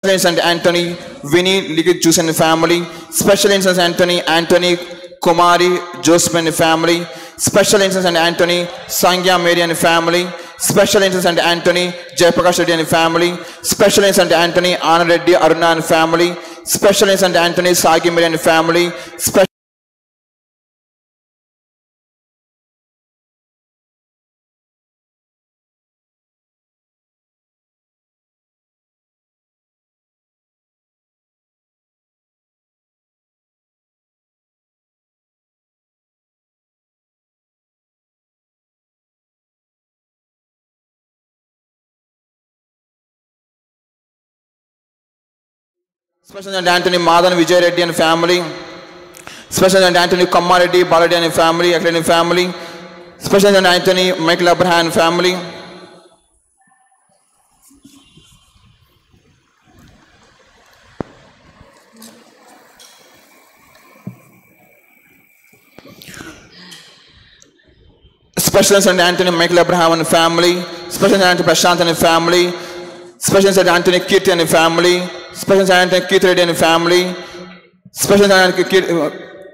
Saint Anthony, Winnie, Ligit Juice and family. Special in Saint Anthony, Anthony, Kumari, Joseph and family. Special in Saint Anthony, Sangya Mary and family. Special in Saint Anthony, Jayaprakash Reddy and family. Special in Saint Anthony, Anna Reddy, Aruna and family. Special in Saint Anthony, Sagi Mary and family. Special Special Saint Anthony, Madan Vijay Reddy and family. Special Saint Anthony, Kamma Reddy, Baladi and family, Aklan family. Special Saint Anthony, Michael Abraham family. Special Saint Anthony, Michael Abraham and family. Special Saint Anthony, Prashant and family. Special Saint Anthony, Kirti and family. Special Saint Anthony, Keith Reddy and family. Special Saint Anthony, Kit- uh,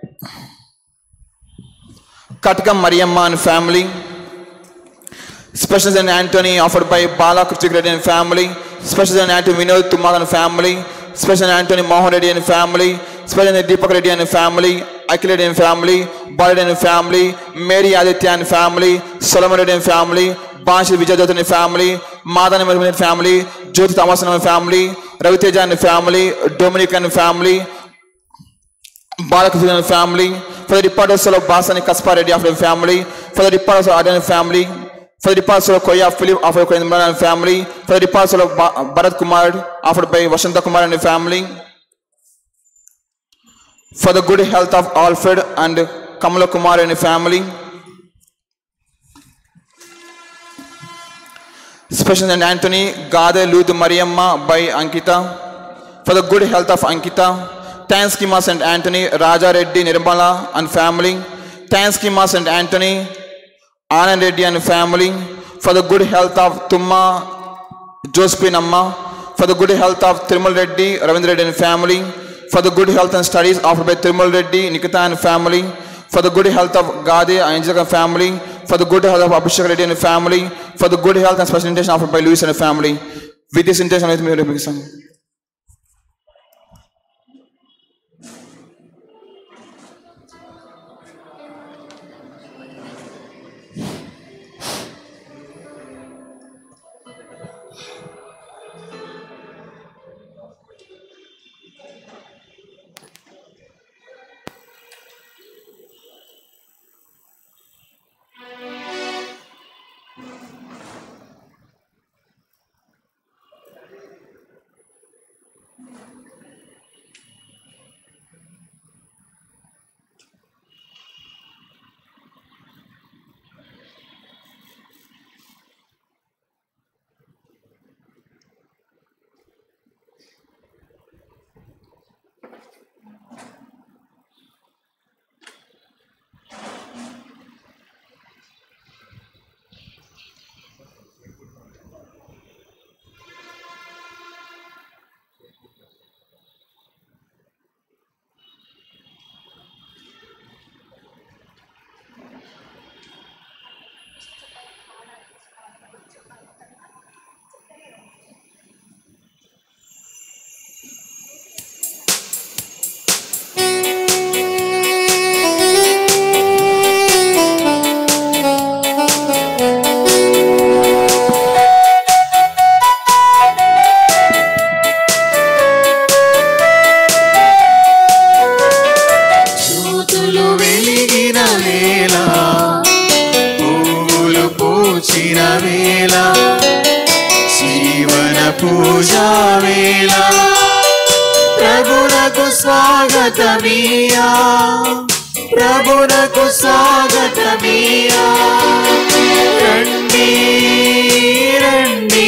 Katkam Mariamma and family. Special Saint Anthony offered by Bala Kritik Reddy and family. Special Saint Anthony Vinod Tumag and family. Special Saint Anthony Mohan Reddy and family. Special Saint Deepak Reddy and family. Akhil Reddy and family. Bala Reddy and family. Mary Aditya and family. Solomon Reddy and family. Banshi Vijay Dutt and family. Madan and family. Jyoti Thomas and family. Ravi Teja and family. Dominic and family. Balakrishnan and family, for the departures of Basan and Kaspar Reddy of the family, for the departures of Adan and family, for the departures of Koya Philip of the Imran and family, for the departures of Ba- Bharat Kumar offered by Vashanta Kumar and the family, for the good health of Alfred and Kamala Kumar and the family, Special Saint Anthony, Gade Lud Mariamma by Ankita, for the good health of Ankita, Tanskima Saint Anthony, Raja Reddy Nirmala and family, Tanskima Saint Anthony, Anand Reddy and family, for the good health of Tumma Josephine Amma, for the good health of Trimal Reddy, Ravindra Reddy and family, for the good health and studies offered by Trimal Reddy, Nikita and family, for the good health of Gade Angelica and family, for the good health of Abhishek Reddy and family, for the good health and special intention offered by Louis and family. With this intention, let me begin. జ్యోతులు వెలిగిన వేళ పువ్వులు పూచిన వేళ జీవన పూజా వేళ ప్రభునకు స్వాగతమియా ప్రభునకు స్వాగతమియా రండి రండి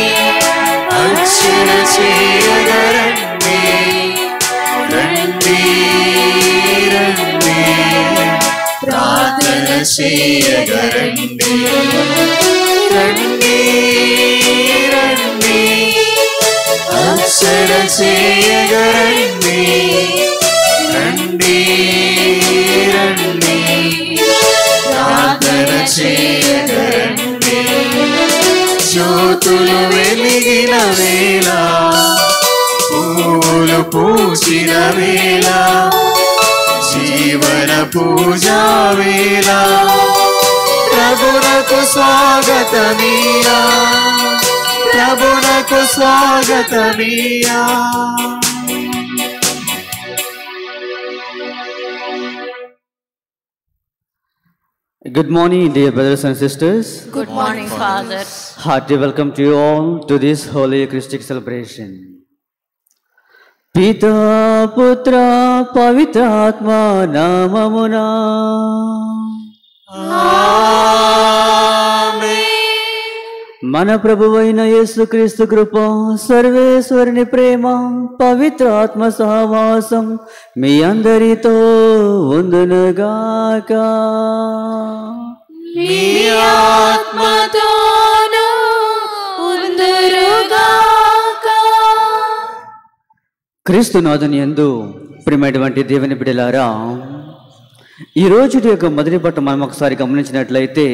అర్చన చేయగరండి రండి రండి ప్రార్థన చేయగరండి రండి రండి ప్రార్థన చేయగరండి రండి రండి ప్రార్థన చేయగరండి జ్యోతులు వెలిగిన వేళ పూలు పూసిన వేళ జీవన పూజా వేళ ప్రభునకు స్వాగతమీయా ప్రభునకు స్వాగతమీయా Good morning, dear brothers and sisters. Good morning, Father. Hearty welcome to you all to this holy Eucharistic celebration. పితా పుత్ర పవిత్ర ఆత్మ నామమునా మన ప్రభువైన యేసుక్రీస్తు కృప సర్వేశ్వరుని ప్రేమ పవిత్ర ఆత్మ సహవాసం మీ అందరితో ఉందునుగాక మీ ఆత్మతోనూ ఉందురుగాక క్రీస్తునాథుని ఎందు ప్రియమైనటువంటి దేవుని బిడలారా ఈ రోజు యొక్క మొదటి పట్టు మనం ఒకసారి గమనించినట్లయితే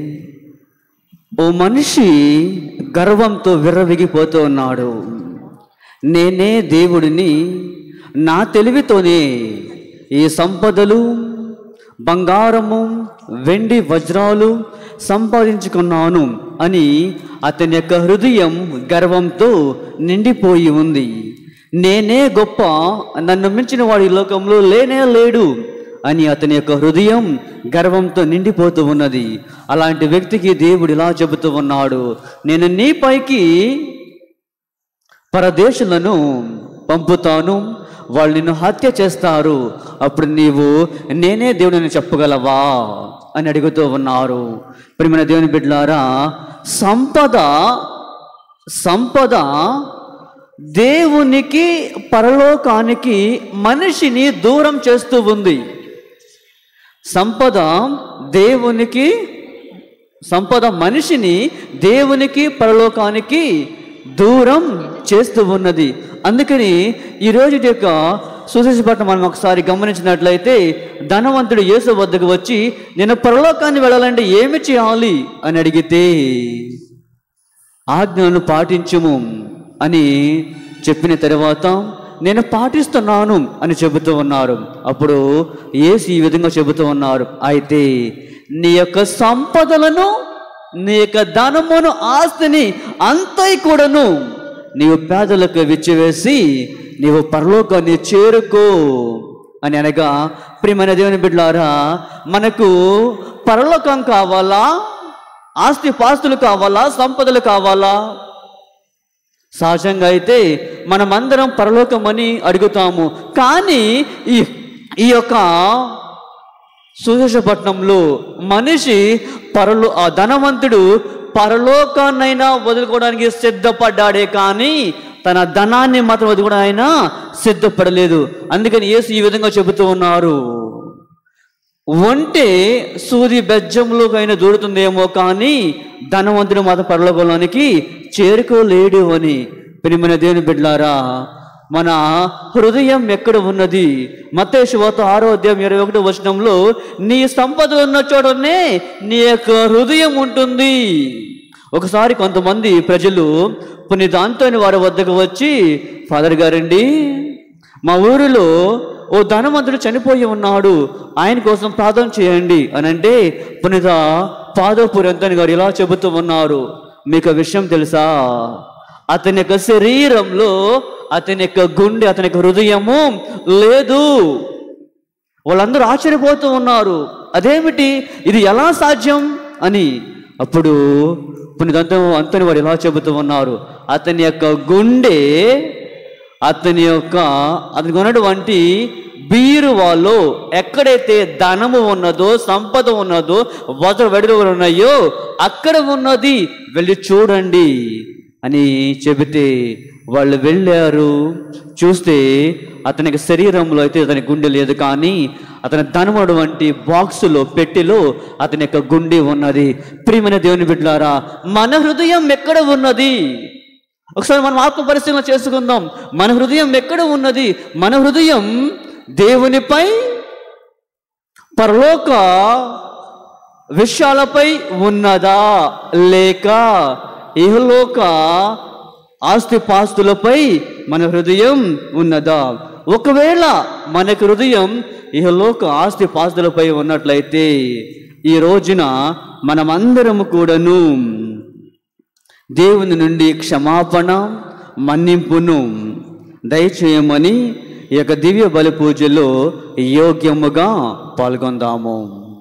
ఓ మనిషి గర్వంతో విర్రవిగిపోతూ ఉన్నాడు నేనే దేవుడిని నా తెలివితోనే ఈ సంపదలు బంగారము వెండి వజ్రాలు సంపాదించుకున్నాను అని అతని యొక్క హృదయం గర్వంతో నిండిపోయి ఉంది నేనే గొప్ప నన్ను మించిన వాడు ఈ లోకంలో లేనే లేడు అని అతని యొక్క హృదయం గర్వంతో నిండిపోతూ ఉన్నది అలాంటి వ్యక్తికి దేవుడు ఇలా చెబుతూ ఉన్నాడు నేను నీ పైకి పరదేశులను పంపుతాను వాళ్ళు నిన్ను హత్య చేస్తారు అప్పుడు నీవు నేనే దేవుడిని చెప్పగలవా అని అడుగుతూ ఉన్నారు ప్రియమైన దేవుని బిడ్డలారా సంపద సంపద దేవునికి పరలోకానికి మనిషిని దూరం చేస్తూ ఉంది సంపద దేవునికి సంపద మనిషిని దేవునికి పరలోకానికి దూరం చేస్తూ ఉన్నది అందుకని ఈ రోజు యొక్క సుశేషపట్నం మనం ఒకసారి గమనించినట్లయితే ధనవంతుడు యేసు వద్దకు వచ్చి నేను పరలోకాన్ని వెళ్ళాలంటే ఏమి చేయాలి అని అడిగితే ఆజ్ఞలను పాటించుము అని చెప్పిన తర్వాత నేను పాటిస్తున్నాను అని చెబుతూ ఉన్నారు అప్పుడు ఏసు ఈ విధంగా చెబుతూ ఉన్నారు అయితే నీ యొక్క సంపదలను నీ యొక్క ధనమును ఆస్తిని అంతై కూడాను నీవు పేదలకు విచ్చివేసి నీవు పరలోకాన్ని చేరుకో అని అనగా ప్రియమైన దేవుని బిడ్డలారా మనకు పరలోకం కావాలా ఆస్తి పాస్తులు కావాలా సంపదలు కావాలా సహజంగా అయితే మనమందరం పరలోకమని అడుగుతాము కానీ ఈ ఈ యొక్క సుశేషపట్నంలో మనిషి పరలో ఆ ధనవంతుడు పరలోకాన్నైనా వదులుకోవడానికి సిద్ధపడ్డాడే కానీ తన ధనాన్ని మాత్రం వదులుకోవడం ఆయన సిద్ధపడలేదు అందుకని యేసు ఈ విధంగా చెబుతూ ఉన్నారు ఒంటే సూది బెజ్జంలోకైనా దూరుతుందేమో కానీ ధనవంతుడు మాత్రం పరలోకంలోనికి చేరుకోలేడు అని ప్రియమైన దేవుని బిడ్డలారా మన హృదయం ఎక్కడ ఉన్నది మతేశ్వాత ఆరో అధ్యాయం ఇరవై ఒకటి వచనంలో నీ సంపద ఉన్న చోటనే నీ యొక్క హృదయం ఉంటుంది ఒకసారి కొంతమంది ప్రజలు పునీత అంతోని వారి వద్దకు వచ్చి ఫాదర్ గారండి మా ఊరిలో ఓ ధనవంతుడు చనిపోయి ఉన్నాడు ఆయన కోసం ప్రార్థన చేయండి అని అంటే పునీత పాదపూరి అంతని గారు ఇలా చెబుతూ ఉన్నారు మీకు ఆ విషయం తెలుసా అతని యొక్క శరీరంలో అతని యొక్క గుండె అతని యొక్క హృదయము లేదు వాళ్ళందరూ ఆశ్చర్యపోతూ ఉన్నారు అదేమిటి ఇది ఎలా సాధ్యం అని అప్పుడు పునీతంతో అంతని వారు ఎలా చెబుతూ ఉన్నారు అతని యొక్క గుండె అతని యొక్క అతనికి ఉన్నటువంటి బీరువాలో ఎక్కడైతే ధనము ఉన్నదో సంపద ఉన్నదో వజ్ర వెడుగులు ఉన్నాయో అక్కడ ఉన్నది వెళ్ళి చూడండి అని చెబితే వాళ్ళు వెళ్ళారు చూస్తే అతనికి శరీరంలో అయితే అతని గుండె లేదు కానీ అతని ధనముడు వంటి బాక్సులో పెట్టెలో అతని యొక్క గుండె ఉన్నది ప్రియమైన దేవుని బిడ్డలారా మన హృదయం ఎక్కడ ఉన్నది ఒకసారి మనం ఆత్మ పరిశీలన చేసుకుందాం మన హృదయం ఎక్కడ ఉన్నది మన హృదయం దేవునిపై పరలోక విషయాలపై ఉన్నదా లేక ఇహలోక ఆస్తిపాస్తులపై మన హృదయం ఉన్నదా ఒకవేళ మనకు హృదయం ఇహలోక ఆస్తిపాస్తులపై ఉన్నట్లయితే ఈ రోజున మనమందరం కూడాను దేవుని నుండి క్షమాపణ మన్నింపును దయచేయమని ఈ యొక్క దివ్య బలి పూజలో యోగ్యముగా పాల్గొందాము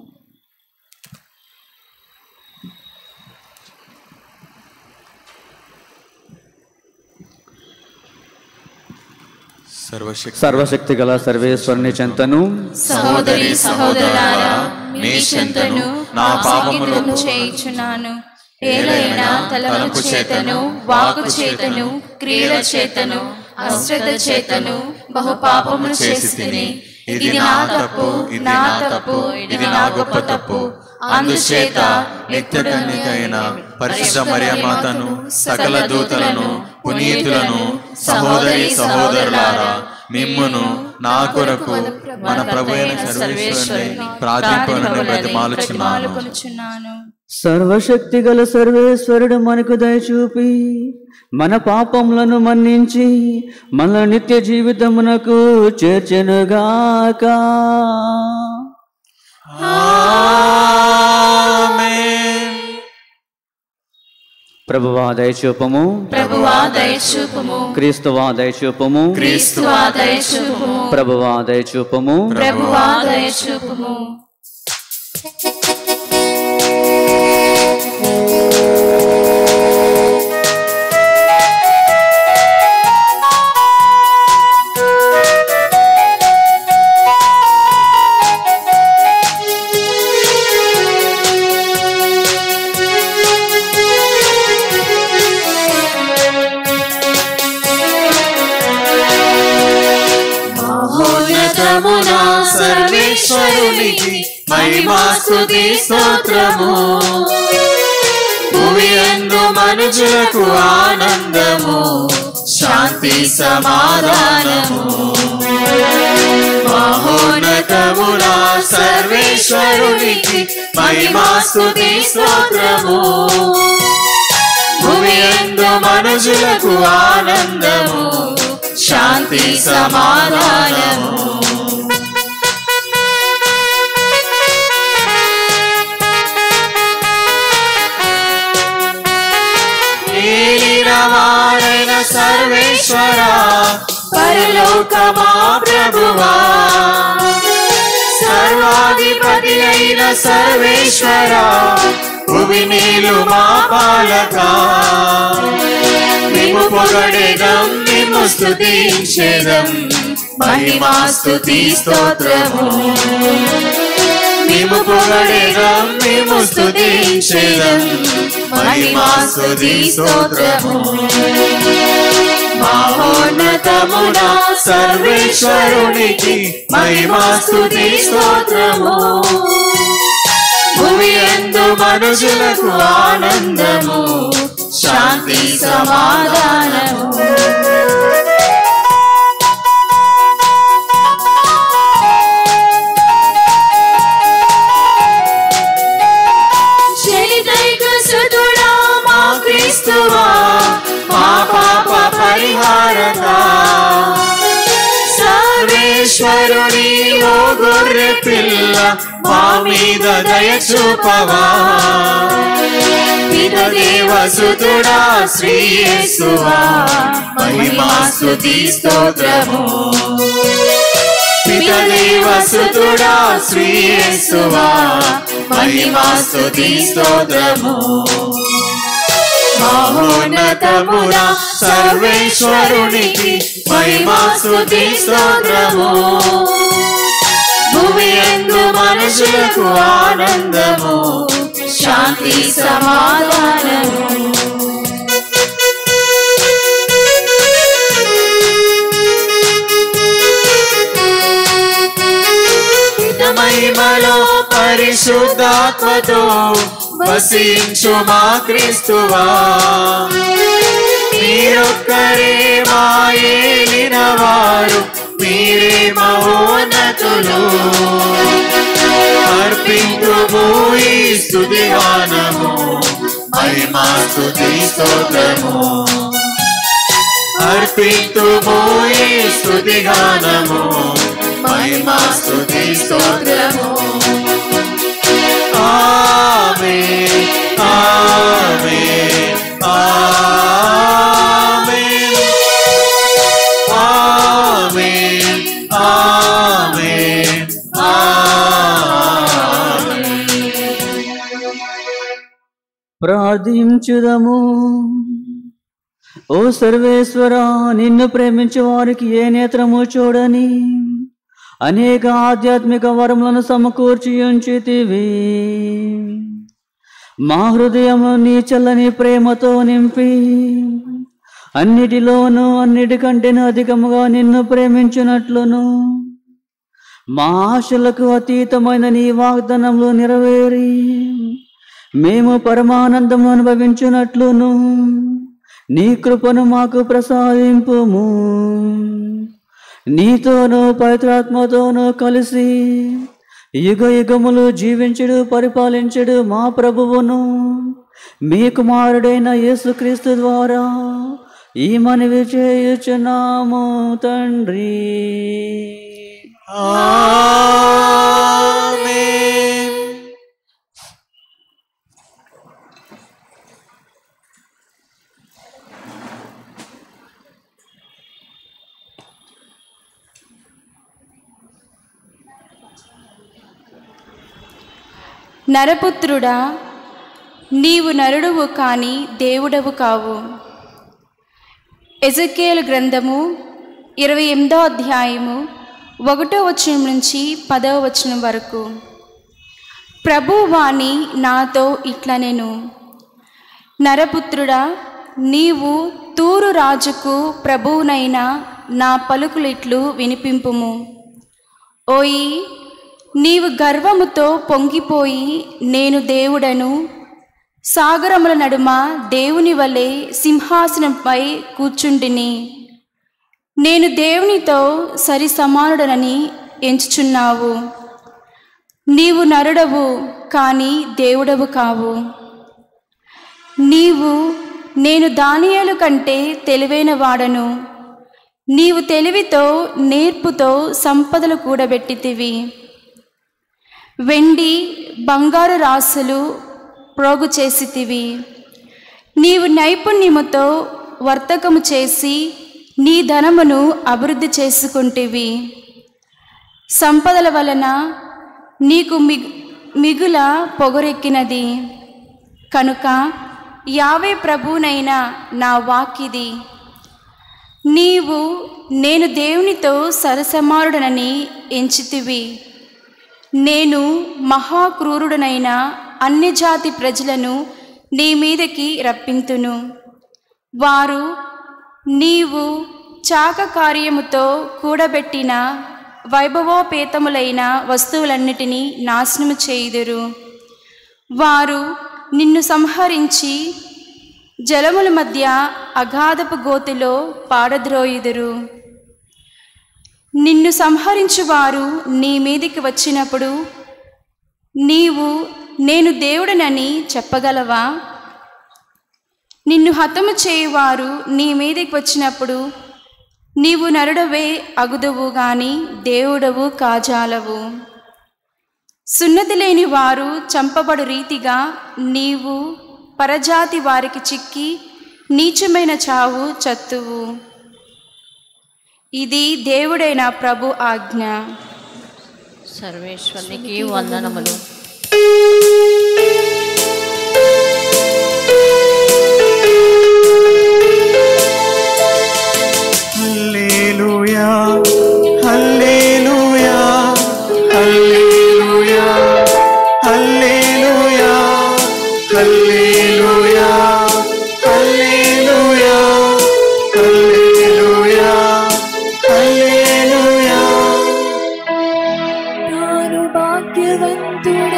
సర్వశక్తి సర్వశక్తి గల సర్వేశ్వరుని చెంతను సహోదరి సహోదరులారా మీ చెంతను నా పాపములను చేయుచున్నాను ఏలైనా తలపు చేతను వాకు చేతను క్రియల చేతను అశ్రద్ధ చేతను బహు పాపములు చేసి ఇది నా తప్పు నా తప్పు ఇది నా గొప్ప తప్పు అందుచేత నిత్య కన్యకైన పరిశుద్ధ మరియమాతను సకల దూతలను పునీతులను సహోదరి సహోదరులారా మిమ్మును నా కొరకు మన ప్రభు అయిన సర్వేశ్వరుని ప్రార్థింపనని బ్రతిమాలుచున్నాను కొనుచున్నాను సర్వశక్తి గల సర్వేశ్వరుడు మనకు దయచూపి మన పాపములను మన్నించి మన నిత్య జీవితమునకు చేర్చెనుగాక ప్రభువా దయచూపము ప్రభువా దయచూపుము క్రీస్తువా దయచూపము క్రీస్తువా దయచూపుము ప్రభువా దయచూపము ప్రభువా దయచూపుము మహోన్నతమున సర్వేశ్వరునికి మహిమాస్తుతి స్తోత్రము భూమి అందు మనుషులకు ఆనందము శాంతి సమాధానము మహోన్నతమున సర్వేశ్వరునికి మహిమాస్తుతి స్తోత్రము భూమి అందు మనుషులకు ఆనందము శాంతి సమాధానము ఏలిన వారైన సర్వేశ్వర పరలోకమా ప్రభువా సర్వాధిపతి అయిన సర్వేశ్వర భూమి నీలు మా పాలక మేము పొగడేదం మేము స్తుతించేదం మహిమా స్తుతి స్తోత్రము మేము పొగడేదం మేము స్తుతించేదం మహిమా స్తుతి స్తోత్రము మహోన్నతమున సర్వేశ్వరునికి మహిమా స్తుతి స్తోత్రము భూమి ఎందు మనుషులకు ఆనందము శాంతి సమాధానము చరితైక సుతుడా మా క్రీస్తువా మా పాప పరిహారత సర్వేశ్వరుని ఓ గొర్రె పిల్ల మా మీద దయ చూపవా పిత దేవసుతుడా శ్రీ యేసువా మహిమా స్తుతి స్తోత్రము పిత దేవసుతుడా శ్రీ యేసువా మహిమా స్తుతి స్తోత్రము మహోన్నతమున సర్వేశ్వరునికి మహిమా స్తుతి స్తోత్రము భూమి ఎందు మనుషులకు ఆనందము శాంతి సమాధానము మహిమలో పరిశుద్ధాత్మతో వసించు మా క్రీస్తువా మీరొక్కరే మా ఏలిన వారు మీరే మహోన్నతులు అర్పింతుము ఈ స్తుతి గానము మహిమా స్తుతి స్తోత్రము అర్పింతుము ఈ స్తుతి గానము మహిమా స్తుతి స్తోత్రము ఆమేన్ ఆమేన్ ఆమేన్ ఆమేన్ ఆమేన్ ఆమేన్ ప్రార్థించుదము ఓ సర్వేశ్వర నిన్ను ప్రేమించే వారికి ఏ నేత్రము చూడని అనేక ఆధ్యాత్మిక వరములను సమకూర్చి ఉంచితివి మా హృదయము నీ చల్లని ప్రేమతో నింపి అన్నిటిలోనూ అన్నిటికంటేనూ అధికముగా నిన్ను ప్రేమించినట్లును మా ఆశలకు అతీతమైన నీ వాగ్దానములు నెరవేరి మేము పరమానందము అనుభవించున్నట్లును నీ కృపను మాకు ప్రసాదింపుము నీతోనూ పవిత్రాత్మతోనూ కలిసి యుగ యుగములు జీవించుడు పరిపాలించుడు మా ప్రభువును మీ కుమారుడైన యేసుక్రీస్తు ద్వారా ఈ మనవి చేయుచున్నాము తండ్రి ఆమేన్ నరపుత్రుడా నీవు నరుడువు కాని దేవుడవు కావు ఎజకేల్ గ్రంథము ఇరవై ఎనిమిదో అధ్యాయము ఒకటో వచనం నుంచి పదవ వచనం వరకు ప్రభు వాణి నాతో ఇట్లా నేను నరపుత్రుడా నీవు తూరు రాజుకు ప్రభువునైన నా పలుకులిట్లు వినిపింపుము ఓయి నీవు గర్వముతో పొంగిపోయి నేను దేవుడను సాగరముల నడుమ దేవుని వలె సింహాసనంపై కూర్చుండిని నేను దేవునితో సరి సమానుడనని ఎంచుచున్నావు నీవు నరుడవు కానీ దేవుడవు కావు నీవు నేను దానియేలు కంటే తెలివైన వాడను నీవు తెలివితో నేర్పుతో సంపదలు కూడబెట్టితివి వెండి బంగారు రాసులు ప్రోగు చేసితివి నీవు నైపుణ్యముతో వర్తకము చేసి నీ ధనమును అభివృద్ధి చేసుకుంటివి సంపదల వలన నీకు మిగ్ మిగుల పొగరెక్కినది కనుక యావే ప్రభువునైన నా వాకిది నీవు నేను దేవునితో సరసమారుడనని ఎంచితివి నేను మహాక్రూరుడనైన అన్యజాతి ప్రజలను నీ మీదకి రప్పింతును వారు నీవు చాక కార్యముతో కూడబెట్టిన వైభవోపేతములైన వస్తువులన్నిటినీ నాశనము చేయుదురు వారు నిన్ను సంహరించి జలముల మధ్య అగాధపు గోతిలో పాడద్రోయుదురు నిన్ను సంహరించువారు నీ మీదికి వచ్చినప్పుడు నీవు నేను దేవుడనని చెప్పగలవా నిన్ను హతము చేయువారు నీ మీదికి వచ్చినప్పుడు నీవు నరుడవే అగుదువు గాని దేవుడవు కాజాలవు సున్నతి లేని వారు చంపబడు రీతిగా నీవు పరజాతి వారికి చిక్కి నీచమైన చావు చత్తువు ఇది దేవుడైన ప్రభు ఆజ్ఞ సర్వేశ్వరునికి వందనములు హల్లెలూయా హల్లెలూయా హల్లెలూయా హల్లెలూయా హల్లెలూయా హల్లెలూయా హల్లెలూయా హల్లెలూయా తాను భాగ్యవంతుడ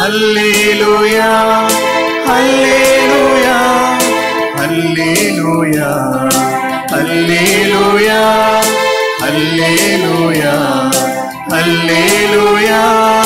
హల్లెలూయా హల్లెలూయా హల్లెలూయా హల్లెలూయా హల్లెలూయా హల్లెలూయా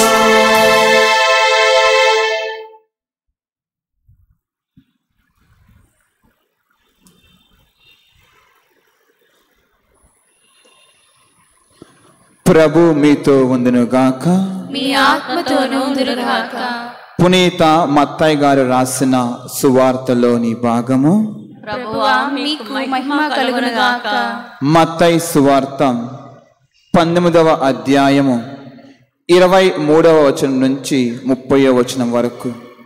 ప్రభు మీతో ఉందునుగాక మీ ఆత్మతోనూ దురుగాక పునీత మత్తయ్య గారు రాసిన సువార్తలోని భాగము ప్రభువా మీకు మహిమ కలుగునుగాక మత్తయి సువార్త పంతొమ్మిదవ అధ్యాయము ఇరవై మూడవ వచనం నుంచి ముప్పై వచనం వరకు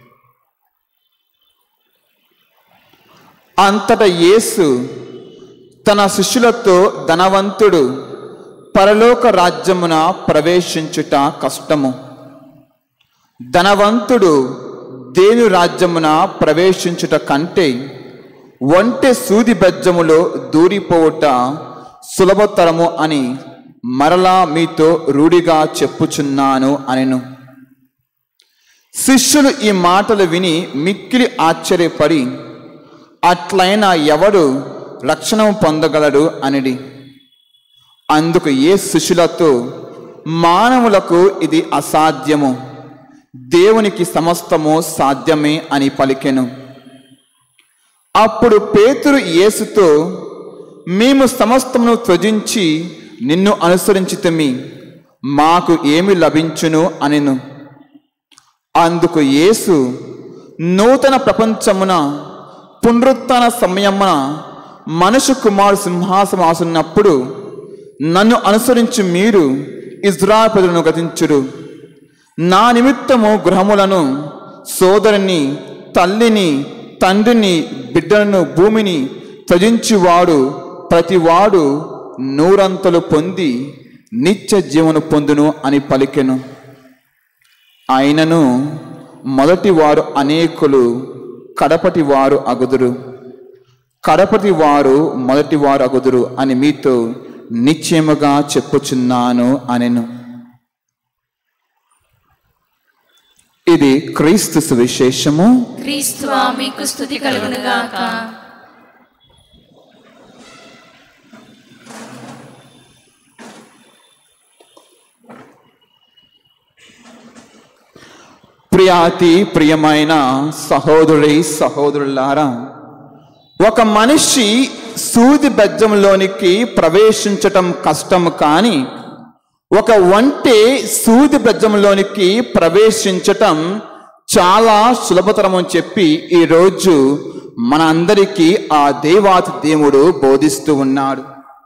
అంతట యేసు తన శిష్యులతో ధనవంతుడు పరలోక రాజ్యమున ప్రవేశించుట కష్టము ధనవంతుడు దేని రాజ్యమున ప్రవేశించుట కంటే ఒంటె సూది బెజ్జములో దూరిపోవుట సులభతరము అని మరలా మీతో రూఢిగా చెప్పుచున్నాను అనెను శిష్యులు ఈ మాటలు విని మిక్కిలి ఆశ్చర్యపడి అట్లయినా ఎవడు రక్షణ పొందగలడు అనిడి అందుకు ఏ శిష్యులతో మానవులకు ఇది అసాధ్యము దేవునికి సమస్తము సాధ్యమే అని పలికెను అప్పుడు పేతురు యేసుతో మేము సమస్తమును త్వజించి నిన్ను అనుసరించితమి మాకు ఏమి లభించును అనెను అందుకు యేసు నూతన ప్రపంచమున పునరుత్న సమయమున మనుషు కుమారు సింహాసనం ఆసున్నప్పుడు నన్ను అనుసరించి మీరు ఇజ్రాయల్ ప్రజలను గతించుడు నా నిమిత్తము గృహములను సోదరుని తల్లిని తండ్రిని బిడ్డలను భూమిని త్యజించువాడు ప్రతివాడు నూరంతలు పొంది నిత్య జీవను పొందును అని పలికెను అయినను మొదటి వారు అనేకులు కడపటి వారు అగుదురు కడపటి వారు మొదటి వారు అగుదురు అని మీతో నిశ్చయముగా చెప్పుచున్నాను అనెను ఇది క్రీస్తు సువిశేషము క్రీస్తువా మీకు స్థుతి కలుగునుగాక ప్రియాతి ప్రియమైన సహోదరి సహోదరులారా ఒక మనిషి సూది బెజ్జంలోనికి ప్రవేశించటం కష్టం కానీ ఒక వంటే సూది బెజ్జంలోనికి ప్రవేశించటం చాలా సులభతరం అని చెప్పి ఈరోజు మన అందరికీ ఆ దేవాతి దేవుడు బోధిస్తూ ఉన్నాడు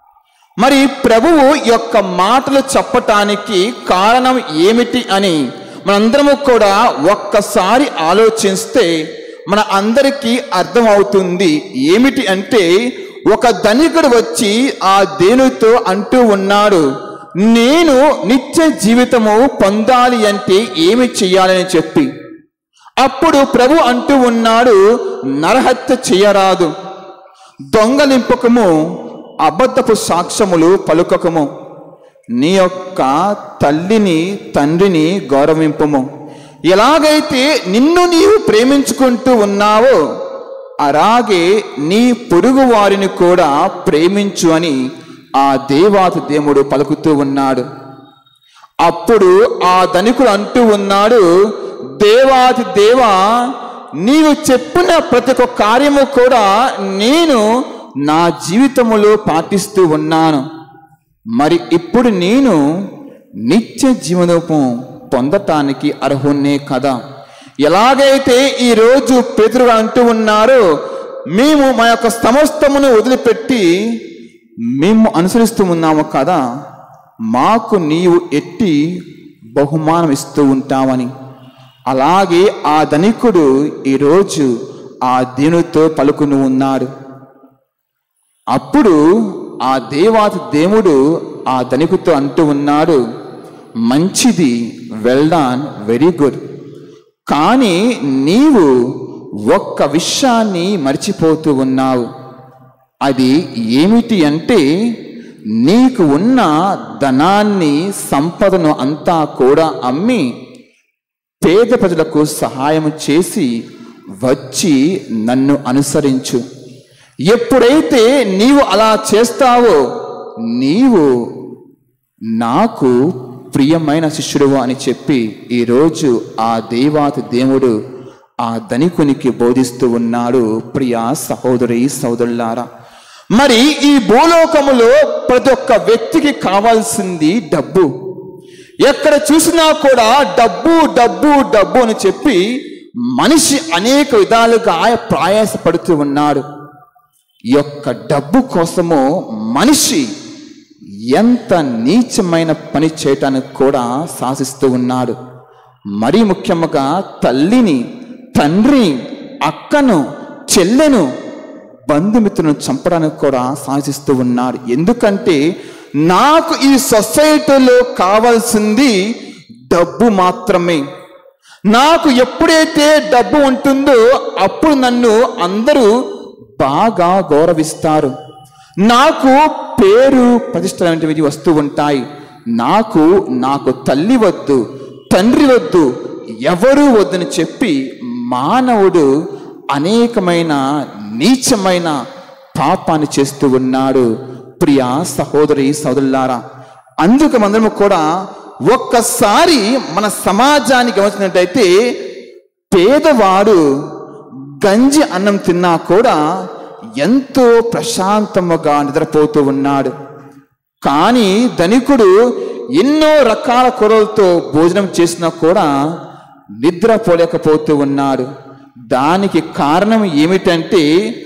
మరి ప్రభువు యొక్క మాటలు చెప్పటానికి కారణం ఏమిటి అని మనందరము కూడా ఒక్కసారి ఆలోచిస్తే మన అందరికీ అర్థమవుతుంది ఏమిటి అంటే ఒక ధనికుడు వచ్చి ఆ దేనితో అంటూ ఉన్నాడు నేను నిత్య జీవితము పొందాలి అంటే ఏమి చెయ్యాలని చెప్పి అప్పుడు ప్రభు అంటూ ఉన్నాడు నరహత్య చేయరాదు దొంగలింపకము అబద్ధపు సాక్ష్యములు పలుకకము నీ యొక్క తల్లిని తండ్రిని గౌరవింపము ఎలాగైతే నిన్ను నీవు ప్రేమించుకుంటూ ఉన్నావో అలాగే నీ పొరుగు వారిని కూడా ప్రేమించు అని ఆ దేవాతి దేవుడు పలుకుతూ ఉన్నాడు అప్పుడు ఆ ధనికుడు అంటూ ఉన్నాడు దేవాది దేవా నీవు చెప్పిన ప్రతి ఒక్క కార్యము కూడా నేను నా జీవితములో పాటిస్తూ ఉన్నాను మరి ఇప్పుడు నేను నిత్య జీవనోపు పొందటానికి అర్హున్నే కదా ఎలాగైతే ఈరోజు పేతురుగా అంటూ ఉన్నారో మేము మా యొక్క సమస్తమును వదిలిపెట్టి మేము అనుసరిస్తూ ఉన్నాము కదా మాకు నీవు ఎట్టి బహుమానం ఇస్తూ ఉంటావని అలాగే ఆ ధనికుడు ఈరోజు ఆ దేవునితో పలుకుని ఉన్నాడు అప్పుడు ఆ దేవాతి దేవుడు ఆ ధనికుతో అంటూ ఉన్నాడు మంచిది వెల్ డాన్ వెరీ గుడ్ కానీ నీవు ఒక్క విషయాన్ని మర్చిపోతూ ఉన్నావు అది ఏమిటి అంటే నీకు ఉన్న ధనాన్ని సంపదను అంతా కూడా అమ్మి పేద ప్రజలకు సహాయం చేసి వచ్చి నన్ను అనుసరించు ఎప్పుడైతే నీవు అలా చేస్తావో నీవు నాకు ప్రియమైన శిష్యుడు అని చెప్పి ఈరోజు ఆ దేవాతి దేవుడు ఆ ధనికునికి బోధిస్తూ ఉన్నాడు ప్రియ సహోదరి సహోదరులారా మరి ఈ భూలోకములో ప్రతి ఒక్క వ్యక్తికి కావాల్సింది డబ్బు ఎక్కడ చూసినా కూడా డబ్బు డబ్బు డబ్బు అని చెప్పి మనిషి అనేక విధాలుగా ప్రయాసపడుతూ ఉన్నాడు ఈ యొక్క డబ్బు కోసము మనిషి ఎంత నీచమైన పని చేయటానికి కూడా శాసిస్తూ ఉన్నాడు మరీ ముఖ్యముగా తల్లిని తండ్రిని అక్కను చెల్లెను బంధుమిత్రులను చంపడానికి కూడా సాధిస్తూ ఉన్నాడు ఎందుకంటే నాకు ఈ సొసైటీలో కావాల్సింది డబ్బు మాత్రమే నాకు ఎప్పుడైతే డబ్బు ఉంటుందో అప్పుడు నన్ను అందరూ బాగా గౌరవిస్తారు నాకు పేరు ప్రతిష్ట వంటివి వస్తూ ఉంటాయి నాకు నాకు తల్లి వద్దు తండ్రి వద్దు ఎవరు వద్దని చెప్పి మానవుడు అనేకమైన నీచమైన పాపాన్ని చేస్తూ ఉన్నాడు ప్రియ సహోదరి సోదరులారా అందుకు మనము కూడా ఒక్కసారి మన సమాజాన్ని గమనించినట్టయితే పేదవాడు గంజి అన్నం తిన్నా కూడా ఎంతో ప్రశాంతముగా నిద్రపోతూ ఉన్నాడు కానీ ధనికుడు ఎన్నో రకాల కూరలతో భోజనం చేసినా కూడా నిద్రపోలేకపోతూ ఉన్నాడు దానికి కారణం ఏమిటంటే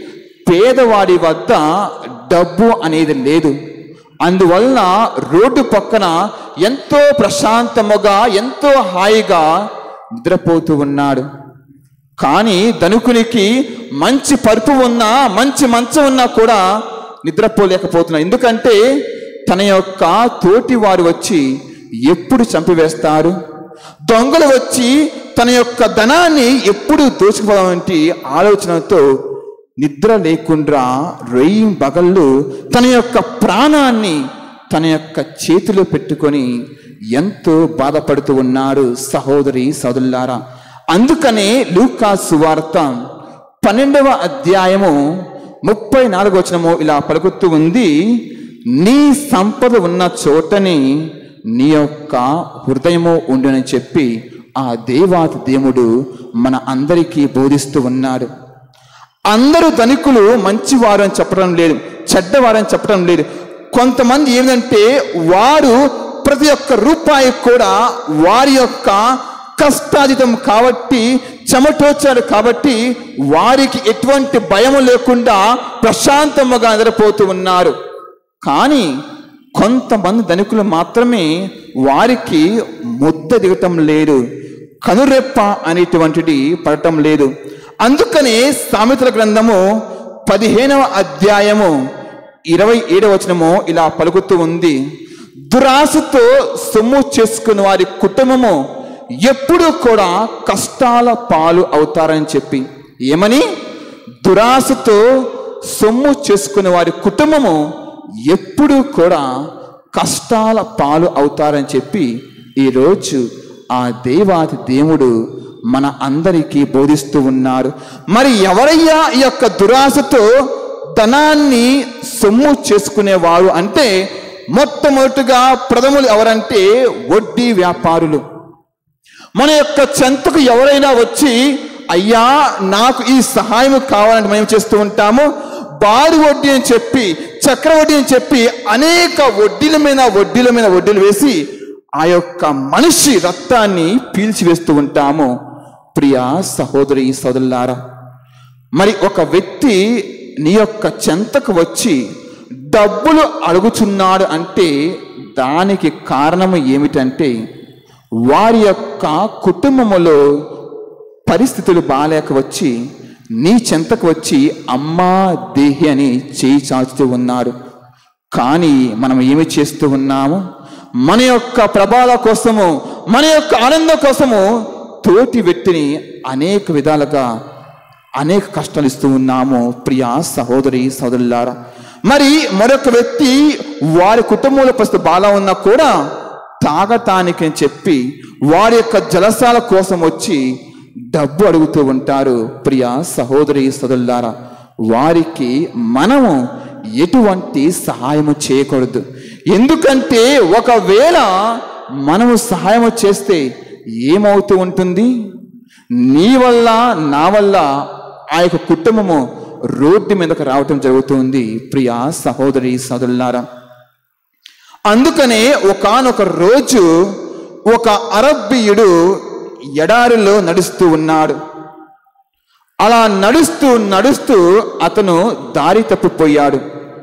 పేదవాడి వద్ద డబ్బు అనేది లేదు అందువలన రోడ్డు పక్కన ఎంతో ప్రశాంతముగా ఎంతో హాయిగా నిద్రపోతూ ఉన్నాడు కానీ ధనుకునికి మంచి పరుపు ఉన్నా మంచి మంచం ఉన్నా కూడా నిద్రపోలేకపోతున్నాడు ఎందుకంటే తన యొక్క తోటి వారు వచ్చి ఎప్పుడు చంపివేస్తారు దొంగలు వచ్చి తన యొక్క ధనాన్ని ఎప్పుడు దోచుకుపోదామంటే ఆలోచనతో నిద్ర లేకుండా రెయ్యి బగళ్ళు తన యొక్క ప్రాణాన్ని తన యొక్క చేతిలో పెట్టుకొని ఎంతో బాధపడుతూ ఉన్నాడు సహోదరి సోదరులారా అందుకనే లూకా సువార్త పన్నెండవ అధ్యాయము ముప్పై నాలుగు వచనము ఇలా పలుకుతూ ఉంది నీ సంపద ఉన్న చోటని నీ యొక్క హృదయము ఉండునని చెప్పి ఆ దేవాతి దేవుడు మన అందరికీ బోధిస్తూ ఉన్నాడు అందరూ ధనికులు మంచివారు అని చెప్పడం లేదు చెడ్డవారు అని చెప్పడం లేదు కొంతమంది ఏంటంటే వారు ప్రతి ఒక్క రూపాయి కూడా వారి యొక్క కష్టాజితం కాబట్టి చెమటోచారు కాబట్టి వారికి ఎటువంటి భయం లేకుండా ప్రశాంతముగా నిద్రపోతూ ఉన్నారు కానీ కొంతమంది ధనికులు మాత్రమే వారికి ముద్ద దిగటం లేదు కనురెప్ప అనేటువంటిది పడటం లేదు అందుకనే సామెతల గ్రంథము పదిహేనవ అధ్యాయము ఇరవై ఏడవ వచనము ఇలా పలుకుతూ ఉంది దురాశతో సొమ్ము చేసుకున్న వారి కుటుంబము ఎప్పుడూ కూడా కష్టాల పాలు అవుతారని చెప్పి ఏమని దురాశతో సొమ్ము చేసుకునే వారి కుటుంబము ఎప్పుడూ కూడా కష్టాల పాలు అవుతారని చెప్పి ఈరోజు ఆ దేవాది దేవుడు మన అందరికీ బోధిస్తూ ఉన్నారు మరి ఎవరయ్యా ఈ యొక్క దురాశతో ధనాన్ని సొమ్ము చేసుకునేవారు అంటే మొట్టమొదటిగా ప్రథములు ఎవరంటే వడ్డీ వ్యాపారులు మన యొక్క చెంతకు ఎవరైనా వచ్చి అయ్యా నాకు ఈ సహాయం కావాలని మేము చేస్తూ ఉంటాము బారు వడ్డీ అని చెప్పి చక్రవడ్డీ అని చెప్పి అనేక వడ్డీల మీద వడ్డీల మీద వడ్డీలు వేసి ఆ యొక్క మనిషి రక్తాన్ని పీల్చివేస్తూ ఉంటాము ప్రియ సహోదరి సోదరులారా మరి ఒక వ్యక్తి నీ యొక్క చెంతకు వచ్చి డబ్బులు అడుగుచున్నాడు అంటే దానికి కారణం ఏమిటంటే వారి యొక్క కుటుంబములో పరిస్థితులు బాలేక వచ్చి నీ చెంతకు వచ్చి అమ్మా దేహి అని చేయి చాచుతూ ఉన్నారు కానీ మనం ఏమి చేస్తూ ఉన్నాము మన యొక్క ప్రభావాల కోసము మన యొక్క ఆనందం కోసము తోటి వ్యక్తిని అనేక విధాలుగా అనేక కష్టాలు ఇస్తూ ఉన్నాము ప్రియ సహోదరి సహోదరులారా మరి మరొక వ్యక్తి వారి కుటుంబంలో పరిస్థితి బాగా ఉన్నా కూడా తాగటానికి అని చెప్పి వారి యొక్క జలసాల కోసం వచ్చి డబ్బు అడుగుతూ ఉంటారు ప్రియ సహోదరి సదుల్లారా వారికి మనము ఎటువంటి సహాయము చేయకూడదు ఎందుకంటే ఒకవేళ మనము సహాయము చేస్తే ఏమవుతూ ఉంటుంది నీ వల్ల నా వల్ల ఆ యొక్క కుటుంబము రోడ్డు మీదకు రావటం జరుగుతుంది ప్రియ సహోదరి సోదరులారా అందుకనే ఒకానొక రోజు ఒక అరబ్బీయుడు ఎడారిలో నడుస్తూ ఉన్నాడు అలా నడుస్తూ నడుస్తూ అతను దారి తప్పిపోయాడు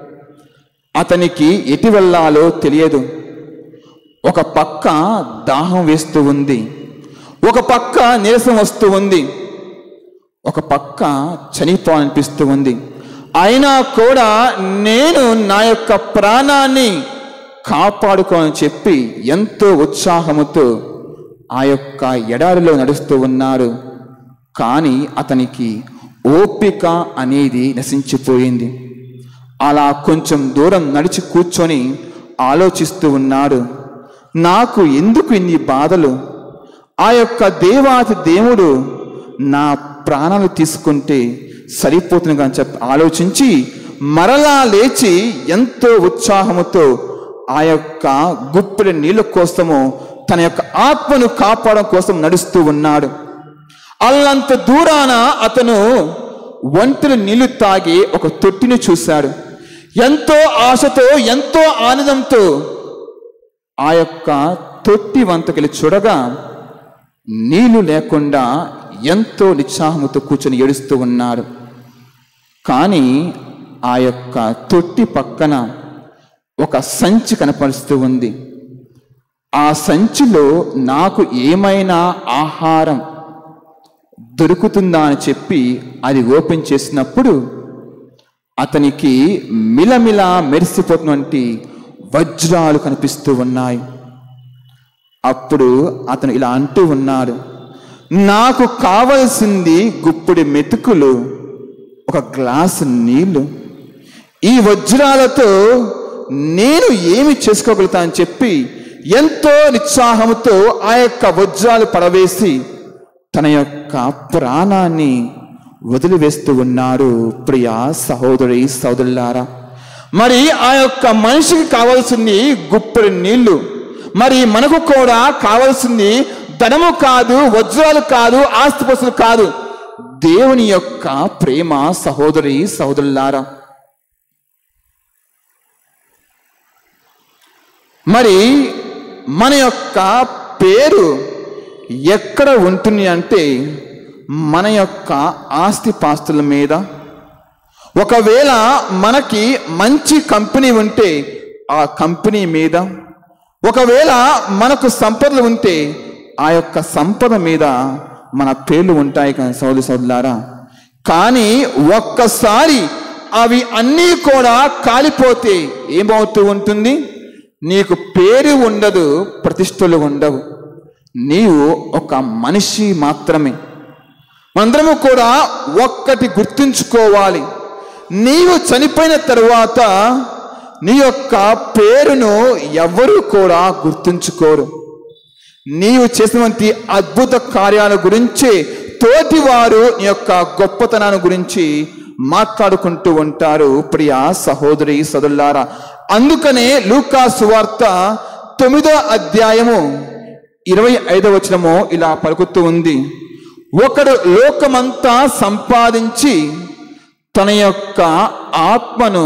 అతనికి ఎటు వెళ్ళాలో తెలియదు ఒక పక్క దాహం వేస్తూ ఉంది ఒక పక్క నీరసం వస్తూ ఉంది ఒక పక్క చనిపోవాలనిపిస్తూ ఉంది అయినా కూడా నేను నా యొక్క ప్రాణాన్ని కాపాడుకోని చెప్పి ఎంతో ఉత్సాహముతో ఆ యొక్క ఎడారిలో నడుస్తూ ఉన్నారు కానీ అతనికి ఓపిక అనేది నశించిపోయింది అలా కొంచెం దూరం నడిచి కూర్చొని ఆలోచిస్తూ ఉన్నాడు నాకు ఎందుకు ఇన్ని బాధలు ఆ యొక్క దేవాతి దేవుడు నా ప్రాణాలు తీసుకుంటే సరిపోతుంది కానీ చెప్పి ఆలోచించి మరలా లేచి ఎంతో ఉత్సాహముతో ఆ యొక్క గుప్పెడి నీళ్ళ కోసము తన యొక్క ఆత్మను కాపాడడం కోసం నడుస్తూ ఉన్నాడు అల్లంత దూరాన అతను ఒంటరి నీళ్లు తాగి ఒక తొట్టిని చూశాడు ఎంతో ఆశతో ఎంతో ఆనందంతో ఆ యొక్క తొట్టి వంతకెళ్ళి చూడగా నీళ్లు లేకుండా ఎంతో నిత్సాహముతో కూర్చొని ఏడుస్తూ ఉన్నాడు కానీ ఆ యొక్క తొట్టి పక్కన ఒక సంచి కనపరుస్తూ ఉంది ఆ సంచిలో నాకు ఏమైనా ఆహారం దొరుకుతుందా అని చెప్పి అది ఓపెన్ చేసినప్పుడు అతనికి మిలమిల మెరిసిపోతున్నటువంటి వజ్రాలు కనిపిస్తూ ఉన్నాయి అప్పుడు అతను ఇలా అంటూ ఉన్నాడు నాకు కావలసింది గుప్పిడి మెతుకులు ఒక గ్లాసు నీళ్లు ఈ వజ్రాలతో నేను ఏమి చేసుకోగలుగుతా అని చెప్పి ఎంతో నిత్సాహంతో ఆ యొక్క వజ్రాలు పడవేసి తన యొక్క ప్రాణాన్ని వదిలివేస్తూ ఉన్నాడు ప్రియా సహోదరి సహోదరులారా మరి ఆ యొక్క మనిషికి కావాల్సింది గుప్పెడు నీళ్లు మరి మనకు కూడా కావాల్సింది ధనము కాదు వజ్రాలు కాదు ఆస్తిపస్తులు కాదు దేవుని యొక్క ప్రేమ సహోదరి సహోదరులారా మరి మన యొక్క పేరు ఎక్కడ ఉంటుంది అంటే మన యొక్క ఆస్తిపాస్తుల మీద ఒకవేళ మనకి మంచి కంపెనీ ఉంటే ఆ కంపెనీ మీద ఒకవేళ మనకు సంపదలు ఉంటే ఆ యొక్క సంపద మీద మన పేర్లు ఉంటాయి కదా సౌలు సౌదులారా కానీ ఒక్కసారి అవి అన్నీ కూడా కాలిపోతే ఏమవుతూ ఉంటుంది నీకు పేరు ఉండదు ప్రతిష్టలు ఉండవు నీవు ఒక మనిషి మాత్రమే మనందరము కూడా ఒక్కటి గుర్తుంచుకోవాలి నీవు చనిపోయిన తరువాత నీ యొక్క పేరును ఎవరు కూడా గుర్తుంచుకోరు నీవు చేసినటువంటి అద్భుత కార్యాల గురించి తోటివారు నీ యొక్క గొప్పతనాన్ని గురించి మాట్లాడుకుంటూ ఉంటారు ప్రియ సహోదరి సదుల్లారా అందుకనే లూకా సువార్త తొమ్మిదో అధ్యాయము ఇరవై ఐదవ వచనము ఇలా పలుకుతూ ఉంది ఒకడు లోకమంతా సంపాదించి తన యొక్క ఆత్మను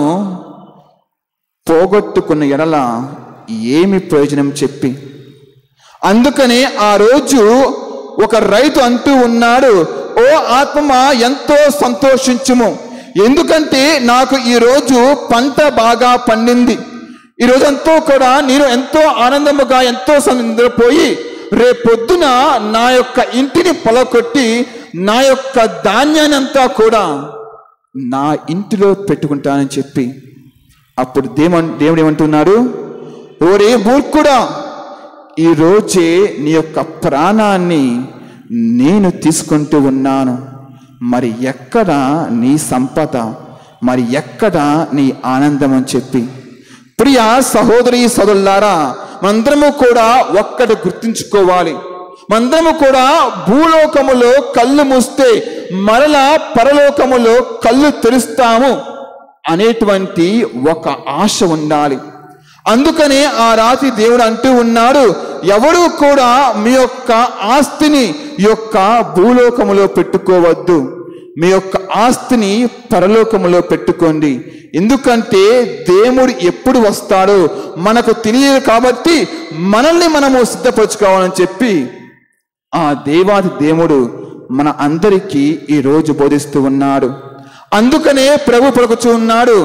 పోగొట్టుకున్న ఎడల ఏమి ప్రయోజనం చెప్పి అందుకనే ఆ రోజు ఒక రైతు అంటూ ఉన్నాడు ఓ ఆత్మ ఎంతో సంతోషించుము ఎందుకంటే నాకు ఈ రోజు పంట బాగా పండింది ఈ రోజంతా కూడా నేను ఎంతో ఆనందముగా ఎంతో నిద్రపోయి రేపొద్దున నా యొక్క ఇంటిని పొలకొట్టి నా యొక్క ధాన్యాన్ని అంతా కూడా నా ఇంటిలో పెట్టుకుంటానని చెప్పి అప్పుడు దేమన్ దేవుడు ఏమంటున్నాడు ఓరే మూర్ఖుడా ఈ రోజే నీ యొక్క ప్రాణాన్ని నేను తీసుకుంటూ ఉన్నాను మరి ఎక్కడ నీ సంపద మరి ఎక్కడ నీ ఆనందం అని చెప్పి ప్రియ సహోదరి సోదరులారా మనందరము కూడా ఒక్కటి గుర్తుంచుకోవాలి మనందరము కూడా భూలోకములో కళ్ళు మూస్తే మరలా పరలోకములో కళ్ళు తెరుస్తాము అనేటువంటి ఒక ఆశ ఉండాలి అందుకనే ఆ రాత్రి దేవుడు అంటూ ఉన్నాడు ఎవరు కూడా మీ యొక్క ఆస్తిని ఈ యొక్క భూలోకములో పెట్టుకోవద్దు మీ యొక్క ఆస్తిని పరలోకములో పెట్టుకోండి ఎందుకంటే దేవుడు ఎప్పుడు వస్తాడో మనకు తెలియదు కాబట్టి మనల్ని మనము సిద్ధపరచుకోవాలని చెప్పి ఆ దేవాది దేవుడు మన అందరికీ ఈ రోజు బోధిస్తూ ఉన్నాడు అందుకనే ప్రభు పలుకుచూ ఉన్నాడు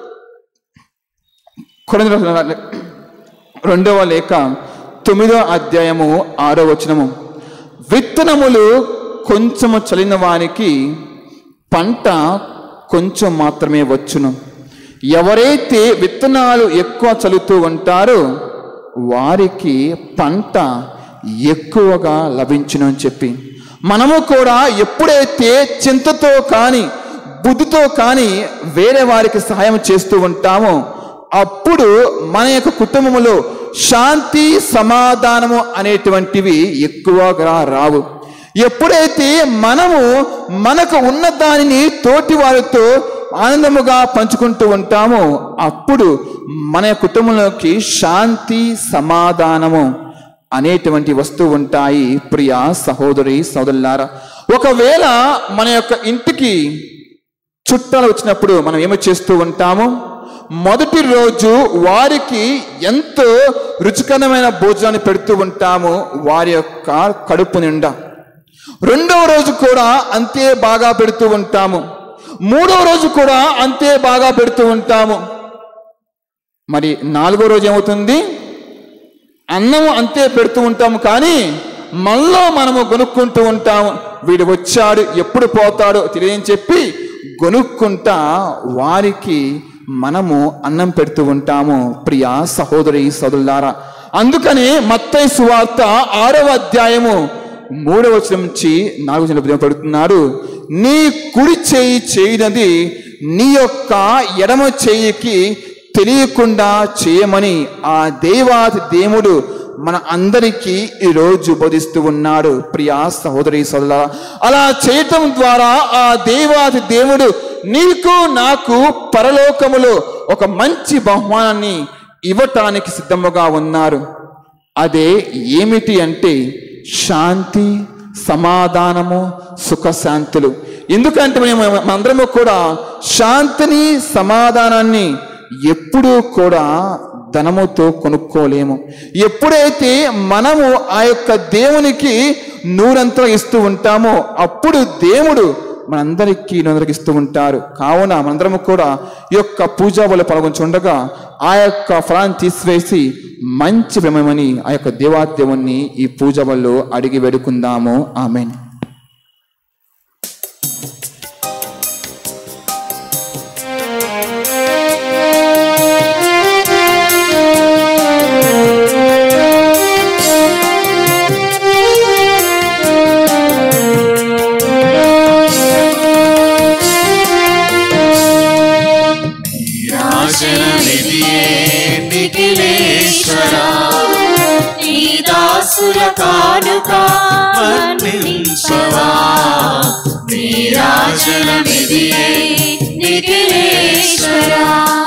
కొరింథీయుల రెండవ లేఖ తొమ్మిదో అధ్యాయము ఆరో వచనము విత్తనములు కొంచెము చలిన వానికి పంట కొంచెం మాత్రమే వచ్చును ఎవరైతే విత్తనాలు ఎక్కువ చల్లుతూ ఉంటారో వారికి పంట ఎక్కువగా లభించును అని చెప్పి మనము కూడా ఎప్పుడైతే చింతతో కానీ బుద్ధితో కానీ వేరే వారికి సహాయం చేస్తూ ఉంటామో అప్పుడు మన యొక్క కుటుంబములో శాంతి సమాధానము అనేటువంటివి ఎక్కువగా రావు ఎప్పుడైతే మనము మనకు ఉన్న దానిని తోటి వారితో ఆనందముగా పంచుకుంటూ ఉంటామో అప్పుడు మన కుటుంబంలోకి శాంతి సమాధానము అనేటువంటి వస్తువు ఉంటాయి ప్రియ సహోదరి సోదరులారా ఒకవేళ మన యొక్క ఇంటికి చుట్టాలు వచ్చినప్పుడు మనం ఏమి చేస్తూ ఉంటాము మొదటి రోజు వారికి ఎంతో రుచికరమైన భోజనాన్ని పెడుతూ ఉంటాము వారి యొక్క కడుపు నిండా రెండవ రోజు కూడా అంతే బాగా పెడుతూ ఉంటాము మూడవ రోజు కూడా అంతే బాగా పెడుతూ ఉంటాము మరి నాలుగో రోజు ఏమవుతుంది అన్నము అంతే పెడుతూ ఉంటాము కానీ మనలో మనము కొనుక్కుంటూ ఉంటాము వీడు వచ్చాడు ఎప్పుడు పోతాడో తెలియని చెప్పి కొనుక్కుంటా వారికి మనము అన్నం పెడుతూ ఉంటాము ప్రియ సహోదరి సోదరులారా అందుకని మత్తయి సువార్త ఆరవ అధ్యాయము మూడవ వచనం నుంచి నాలుగు వచనం పడుతున్నాడు నీ కుడి చేయి చేయనది నీ యొక్క ఎడమ చేయికి తెలియకుండా చేయమని ఆ దేవాది దేవుడు మన అందరికీ ఈరోజు బోధిస్తూ ఉన్నాడు ప్రియా సహోదరి సోదరుల అలా చేయటం ద్వారా ఆ దేవాది దేవుడు నీకు నాకు పరలోకములో ఒక మంచి బహుమానాన్ని ఇవ్వటానికి సిద్ధముగా ఉన్నారు అదే ఏమిటి అంటే శాంతి సమాధానము సుఖశాంతులు ఎందుకంటే మేము అందరము కూడా శాంతిని సమాధానాన్ని ఎప్పుడూ కూడా ధనముతో కొనుక్కోలేము ఎప్పుడైతే మనము ఆ యొక్క దేవునికి నూరంతలు ఇస్తూ ఉంటామో అప్పుడు దేవుడు మనందరికీ నూరంతలకు ఇస్తూ ఉంటారు కావున మనందరము కూడా ఈ యొక్క పూజా వల్ల పాల్గొంచుండగా ఆ యొక్క ఫలాన్ని తీసివేసి మంచి బ్రహ్మమని ఆ యొక్క దేవాదేవుణ్ణి ఈ పూజ వల్ల అడిగి వేడుకుందాము ఆమెన్ రాజననిధియే నిఖిలేశ్వరా నీ దాసుల కానుక మన్నించవా నీ రాజననిధియే నిఖిలేశ్వరా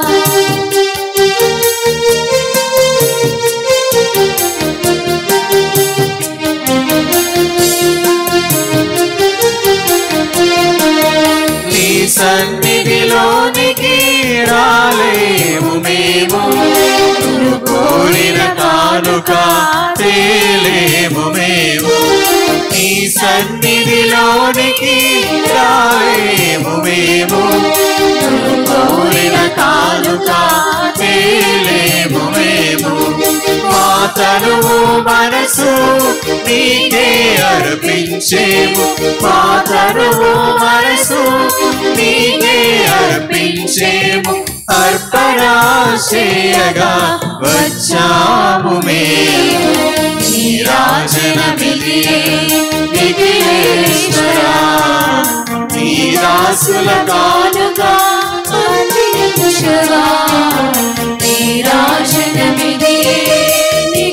నీ సన్నిధిలోనికి రాలేము మేము నువ్వు కోరిన కానుక తేలేము మేము నీ సన్నిధిలోనికి రాలేము మేము నువ్వు కోరిన కానుక తేలేము మేము మా తనువు మనసు నీకే అర్పించేము మా తనువు మనసు నీకే అర్పించేము అర్పణా చేయగా వచ్చాము మేము నీ రాజనమిదియే నిఖిలేశ్వరా నీ దాసుల కానుక అందించగా నీ రాజనమిదియే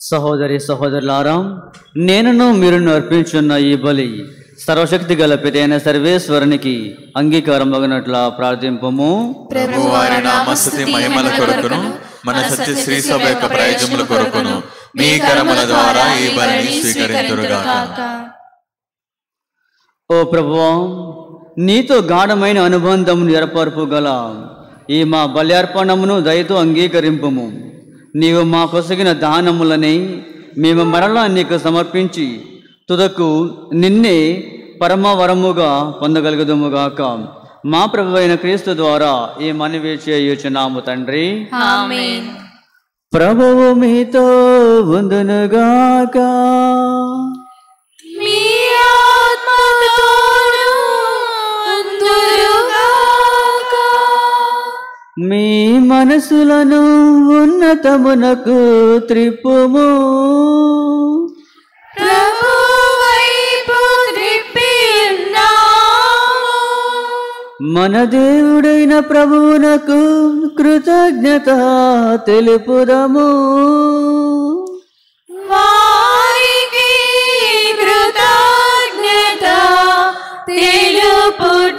సహోదరి సహోదరులారా నేనును మీరును అర్పించున్న ఈ బలి సర్వశక్తి గల పితైన సర్వేశ్వరునికి అంగీకారం అగినట్ల ప్రార్థింపము ప్రభు వారి నామస్తుతి మహిమల కొరకును మన సత్య శ్రీ సభ యొక్క ప్రయోజముల కొరకును మీ కరముల ద్వారా ఈ బలిని స్వీకరించురుగాక ఓ ప్రభువా నీతో గాఢమైన అనుబంధం ఏర్పరుపు గల ఈ మా బల్యార్పణమును దయతో అంగీకరింపము నీవు మా కొసగిన దానములని మేము మరలా నీకు సమర్పించి తుదకు నిన్నే పరమవరముగా పొందగలుగుదముగాక మా ప్రభు అయిన క్రీస్తు ద్వారా ఈ మనవి చేయుచున్నాము తండ్రి ఆమేన్ ప్రభువు మీతో ఉందునుగాక మీ ఆత్మతోను ఉందురుగాక. మీ మనసులను ఉన్నతమునకు త్రిప్పుము ప్రభు వైపు త్రిప్పి ఉన్నాము. మన దేవుడైన ప్రభువునకు కృతజ్ఞత తెలుపుదము వారికి కృతజ్ఞత తెలుపుట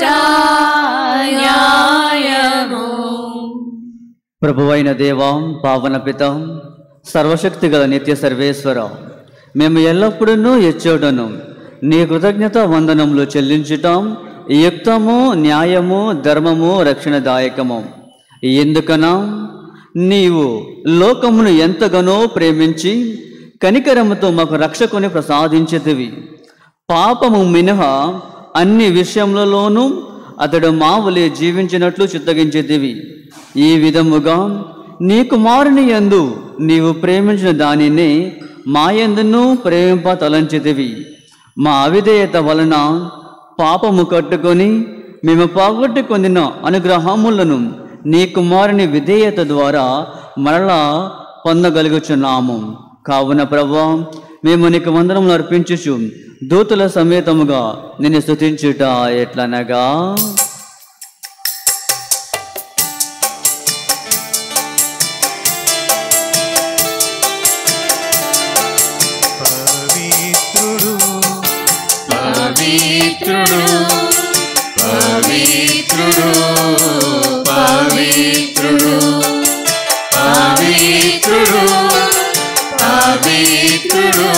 న్యాయము ప్రభువైన దేవా పావన పిత సర్వశక్తి గల నిత్య సర్వేశ్వర మేము ఎల్లప్పుడూ ఎచ్చోటను నీ కృతజ్ఞత వందనములు చెల్లించుటాం యుక్తము న్యాయము ధర్మము రక్షణదాయకము ఎందుకనా నీవు లోకమును ఎంతగానో ప్రేమించి కనికరముతో మాకు రక్షకుని ప్రసాదించితివి పాపము మినహా అన్ని విషయములలోనూ అతడు మావులే జీవించినట్లు చిత్తగించేదివి ఈ విధముగా నీ కుమారుని యందు నీవు ప్రేమించిన దానిని మాయందును ప్రేమింప తలంచితివి మా అవిధేయత వలన పాపము కట్టుకొని మేము పోగొట్టుకొనిన అనుగ్రహములను నీ కుమారుని విధేయత ద్వారా మరలా పొందగలుగుచున్నాము కావున ప్రభా మేము నీకు వందనములు అర్పించుచు దూతుల సమేతముగా నిన్ను స్తుతించుట ఎట్లనగా పవిత్రుడు పవిత్రుడు పవిత్రుడు పవిత్రుడు పవిత్రుడు పవిత్రుడు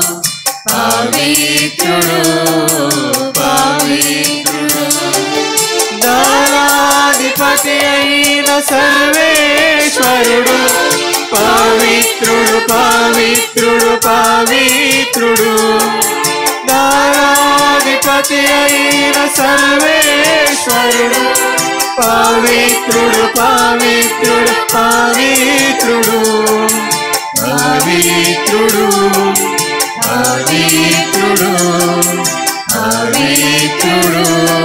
పవిత్రుడు పవిత్రుడు దళాధిపతి అయిన సర్వేశ్వరుడు పవిత్రుడు పవిత్రుడు పవిత్రుడు దళాధిపతి అయిన సర్వేశ్వరుడు పవిత్రుడు పవిత్రుడు పవిత్రుడు పవిత్రుడు పవిత్రుడు పవిత్రుడు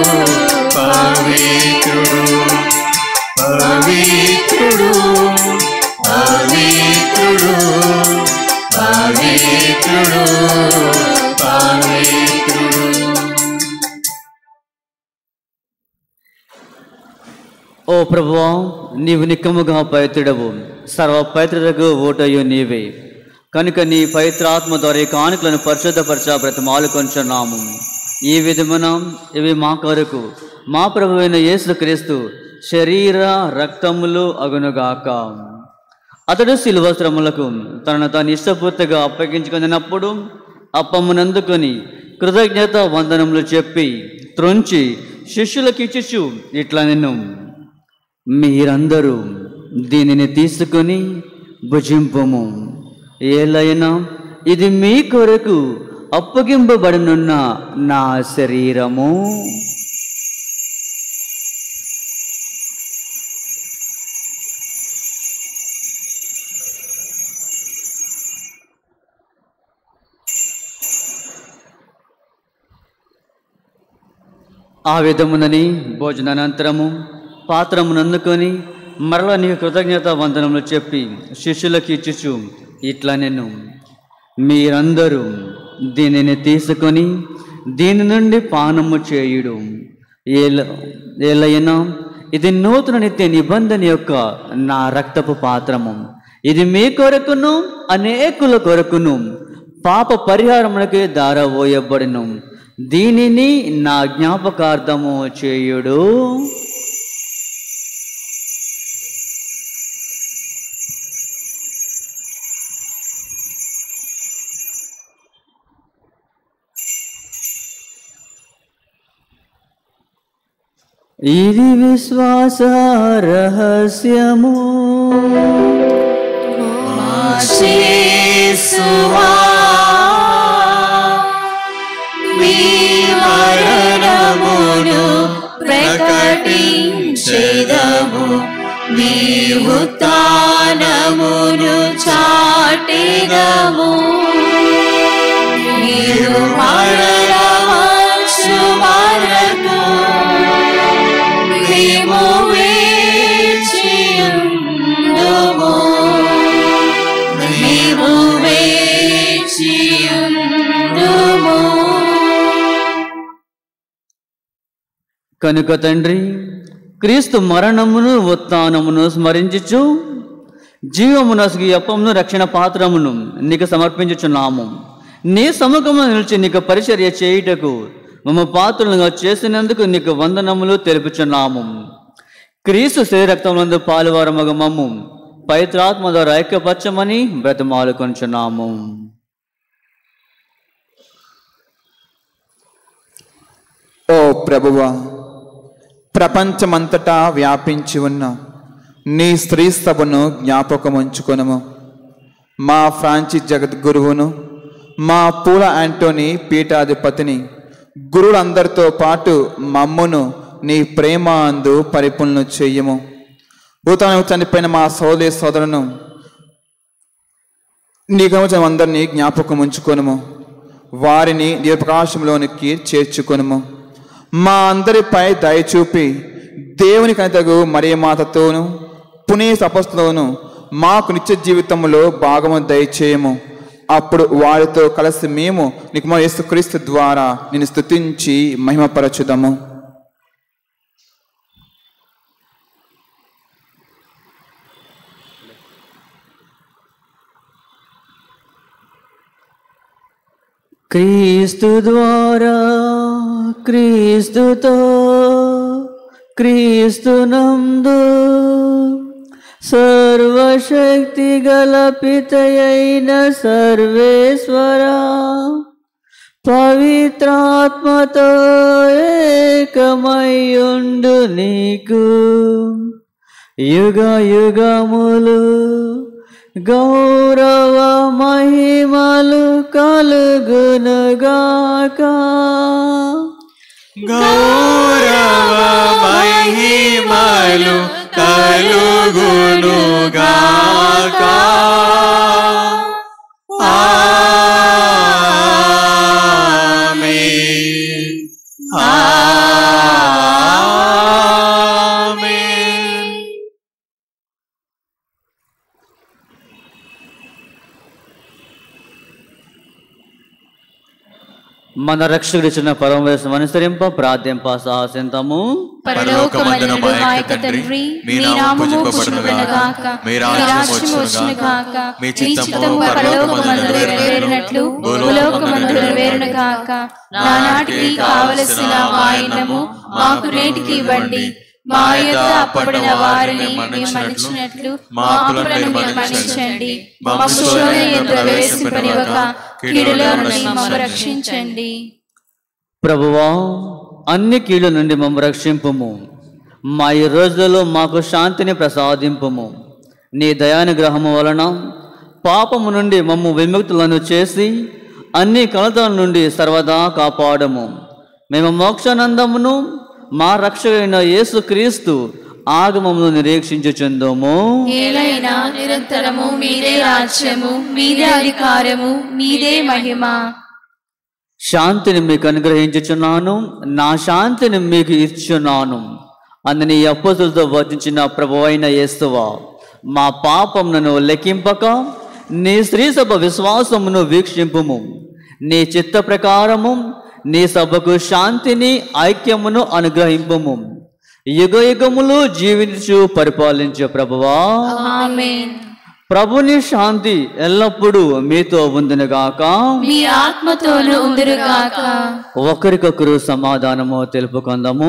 పవిత్రుడు పవిత్రుడు పవిత్రుడు పవిత్రుడు పవిత్రుడు ఓ ప్రభువా నీవు నిక్కముగా పవిత్రుడవు సర్వ పవిత్రులకు ఓటయు నీవే కనుక నీ పవిత్రాత్మ ద్వారా ఈ కానుకలను పరిశుద్ధపరచ బ్రతమాలు కొంచున్నాము ఈ విధమున ఇవి మా కొరకు మా ప్రభువైన యేసుక్రీస్తు శరీర రక్తములు అగునుగాక అతడు శిల్వస్త్రములకు తనను తాను ఇష్టపూర్తిగా అప్పగించుకున్నప్పుడు అప్పమునందుకొని కృతజ్ఞత వందనములు చెప్పి త్రొంచి శిష్యులకిచ్చుచు ఇట్లా నిన్ను మీరందరూ దీనిని తీసుకొని భుజింపము ఏలైనా ఇది మీ కొరకు అప్పగింపబడనున్న నా శరీరము ఆ విధమునని భోజనానంతరము పాత్రమునందుకొని మరల నీకు కృతజ్ఞత వందనములు చెప్పి శిష్యులకి ఇచ్చుచు ఇట్లా నేను మీరందరూ దీనిని తీసుకొని దీని నుండి పానము చేయుడు ఏల ఏలైనా ఇది నూతన నిత్య నిబంధన యొక్క నా రక్తపు పాత్రము ఇది మీ కొరకును అనేకుల కొరకును పాప పరిహారములకి దారబోయబడిను దీనిని నా జ్ఞాపకార్థము చేయుడు ఇది విశ్వాస రహస్యము చేసువా మీ మరణమును ప్రకటించెదము మీ ఉత్థానమును చాటెదము మీరు మరణవచ్చు వరకు మేము వేచియుందుము మేము వేచియుందుము కనుక తండ్రి క్రీస్తు మరణమును ఉత్థానమును స్మరించుచు జీవమునసుగు అప్పమును రక్షణ పాత్రమును నీకు సమర్పించుచున్నాము నీ సముఖమును నిలిచి నీకు పరిచర్య చేయుటకు మమ్మ పాత్రలుగా చేసినందుకు నీకు వందనములు తెలుపుచున్నాము క్రీస్తు శరీరక్తములందు పాలువారమగ మమ్ము పవిత్రాత్మ ద్వారా ఐక్యపరచమని బ్రతమాలుకొంచున్నాము ఓ ప్రభువా ప్రపంచమంతటా వ్యాపించి ఉన్న నీ స్త్రీ సభను జ్ఞాపకం ఉంచుకొనము మా ఫ్రాన్సిస్ జగద్గురువును మా పూల యాంటోనీ పీఠాధిపతిని గురువులందరితో పాటు మమ్మును నీ ప్రేమ అందు పరిపూర్ణ చెయ్యము భూతానికి చనిపోయిన మా సోదరి సోదరును నీ గమచం అందరినీ జ్ఞాపకం ఉంచుకొనుము వారిని దీపకాశంలోనికి చేర్చుకొనుము మా అందరిపై దయచూపి దేవుని కనితగు మరియమాతతోను పునీత తపస్సులోను మాకు నిత్య జీవితంలో భాగము దయచేయము అప్పుడు వారితో కలిసి మేము నీకు మా యేసుక్రీస్తు ద్వారా నేను స్తుతించి మహిమపరచుదము క్రీస్తు ద్వారా క్రీస్తుతో క్రీస్తునందు సర్వశక్తి గల పితయైన సర్వేశ్వర పవిత్రాత్మతో ఏకమయ్యుండు నీకు యుగ యుగములు గౌరవ మహిమలు కలుగునుగాక గౌరవ మహిమలు కలుగునుగాక ఆమేన్ ఆమేన్ మన రక్షకుడు ఇచ్చిన పరమవేశం అనుసరింప ప్రార్థింప సాహసింతము పరలోకమందున మా యొక్క తండ్రి మీ నామము పూజింపబడునుగాక మీ రాజ్యం వచ్చునుగాక మీ చిత్తము పరలోకమందు నెరవేరినట్లు భూలోకమందు నెరవేరునుగాక నానాటికి కావలసిన వాయినము మాకు నేటికి ఇవ్వండి మా యొక్క అప్పడిన వారిని మేము మన్నించినట్లు మా అప్పులను మీరు మన్నించండి మా శోధన ఎందు ప్రవేశింపనివ్వక కీడులో నుండి మమ్మల్ని రక్షించండి ప్రభువా అన్ని కీళ్ళ నుండి మమ్మ రక్షింపుము మా ఈ రోజులలో మాకు శాంతిని ప్రసాదింపుము నీ దయానుగ్రహము వలన పాపము నుండి మమ్ము విముక్తులను చేసి అన్ని కలతల నుండి సర్వదా కాపాడము మేము మోక్షానందమును మా రక్షకుడైన యేసు క్రీస్తు ఆగమమును నిరీక్షించుచుందము ఏలైనా నిరంతరము మీదే రాజ్యము మీదే అధికారము మీదే మహిమ శాంతిని మీకు అనుగ్రహించుచున్నాను నా శాంతిని మీకు ఇచ్చున్నాను అందుని అప్పసులతో వర్తించిన ప్రభు అయిన యేస్తువా మా పాపమును లెక్కింపక నీ స్త్రీ సభ విశ్వాసమును వీక్షింపుము నీ చిత్త ప్రకారము నీ సభకు శాంతిని ఐక్యమును అనుగ్రహింపుము యుగ యుగములు జీవించు పరిపాలించు ప్రభువా ఆమేన్ ప్రభుని శాంతి ఎల్లప్పుడూ మీతో ఉందినగాక మీ ఆత్మతోను ఉందిరుగాక ఒకరికొకరు సమాధానము తెలుపుకుందాము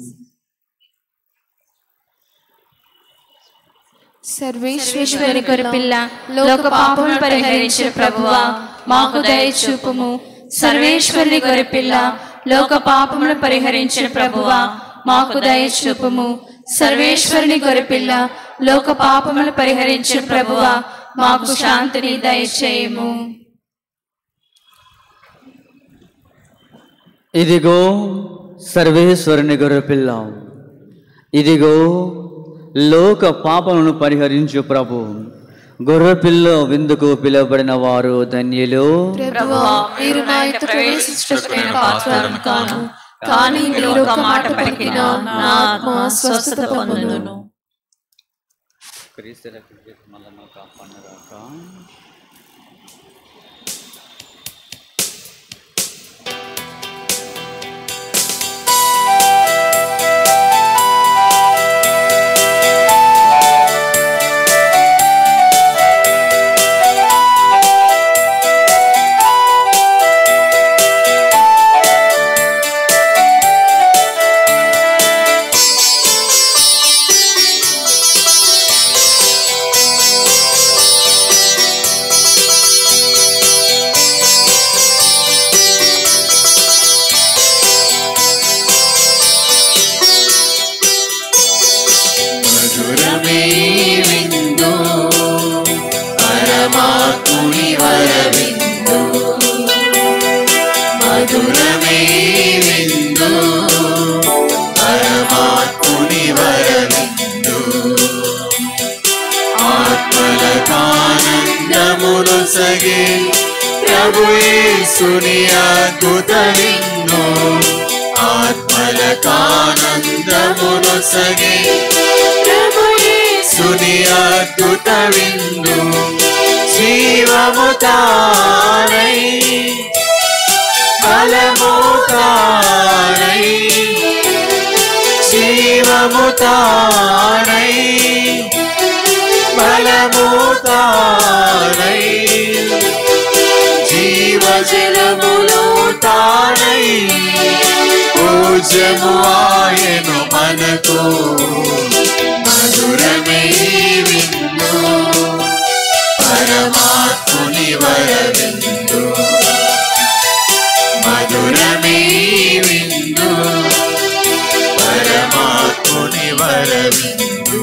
సర్వేశ్వరి పిల్ల లోక పాపములు పరిహరించిన ప్రభువా మాకు దయ చూపుము సర్వేశ్వరుని గొరిపిల్ల లోక పాపములు పరిహరించిన ప్రభువా మాకు దయ చూపుము సర్వేశ్వరుని గొరిపిల్ల లోక పాపములు పరిహరించిన ప్రభువా మాకు శాంతిని దయచేయము ఇదిగో సర్వేశ్వరుని గొర్రెపిల్ల ఇదిగో లోక పాపములను పరిహరించు ప్రభు గొర్రెపిల్ల విందుకు పిలువబడిన వారు ధన్యులు ప్రభువా మీరు నా యొక్క ప్రవేశించటమైన పాత్రను కాను కానీ మీరు ఒక మాట పలికిన నా ఆత్మ స్వస్థత పొందును మధురమే విందు పరమాత్ముని వరవిందు మధురమే విందు పరమాత్ముని వరవిందు ఆత్మలకానందమును సగే ప్రభు యేసుని అద్భుత విందు ఆత్మలకానందమును సగే సుని అద్భుత విందు జీవము తానై బలము తానై జీవము తానై బలము తానై జీవజలములు తానై పూజము ఆయను మనకు మధురమే విందు పరమాత్ముని వరవిందు మధురమే విందు పరమాత్ముని వరవిందు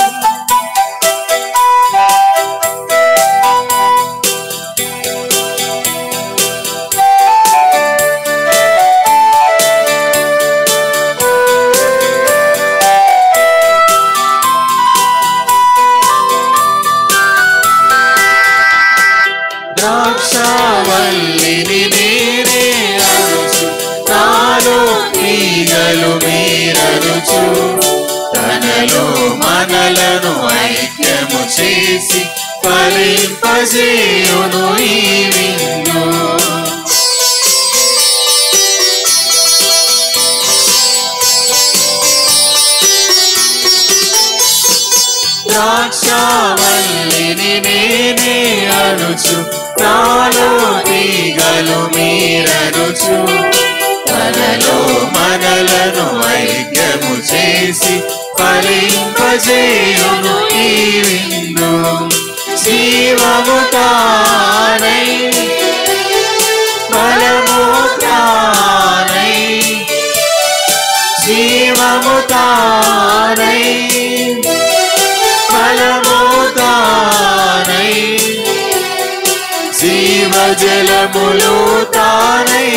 ద్రాక్షావల్లిని నేనే అరుచు నాలో తీగలు మీరరుచు తనలో మనలను ఐక్యము చేసి ఫలింపజేయును ఈ విందు ద్రాక్షావల్లిని నేనే అరుచు నాలో తీగలు మీరరుచు తనలో మనలను ఐక్యము చేసి ఫలింపజేయును ఈ విందు జీవము తానై బలము తానై జీవము తానై బలము తానై జీవజలములు తానై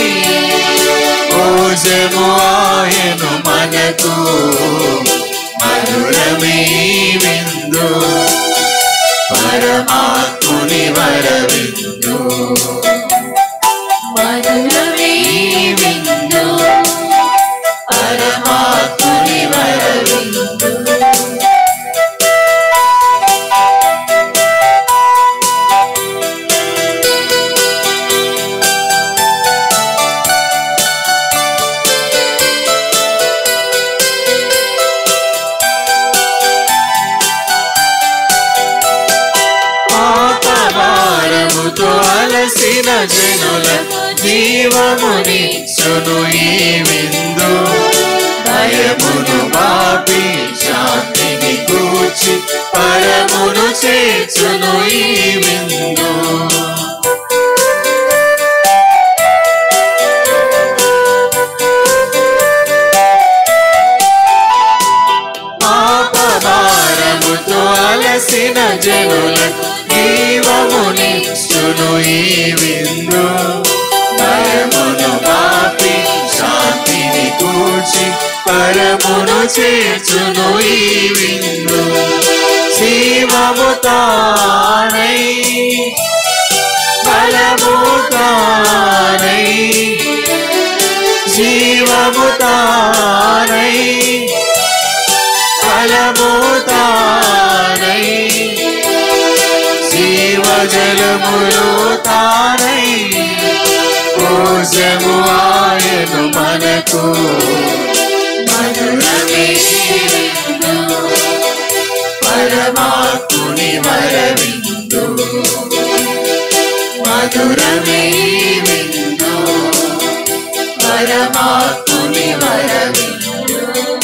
భోజము ఆయను మనకు మధురమే విందు పరమాత్ముని వరవిందు మధురమే విందు పరమాత్ముని వరవిందు అలసిన జనులకు జీవమునిచ్చును ఈ విందు భయమును మాపి శాంతిని కూర్చి పరమును చేర్చును ఈ విందు పాపభారముతో అలసిన జనులకు జీవమునిచ్చును ఈ విందు భయమును మాపి శాంతిని కూర్చి పరమును చేర్చును ఈ విందు శివము తానై బలము తానై జీవము తానై ఫలము తానై జీవజలములు తానై కోశము ఆయను మనకు మధురమే విందు, పరమాత్ముని వరవిందు మధురమే విందు పరమాత్ముని వరవిందు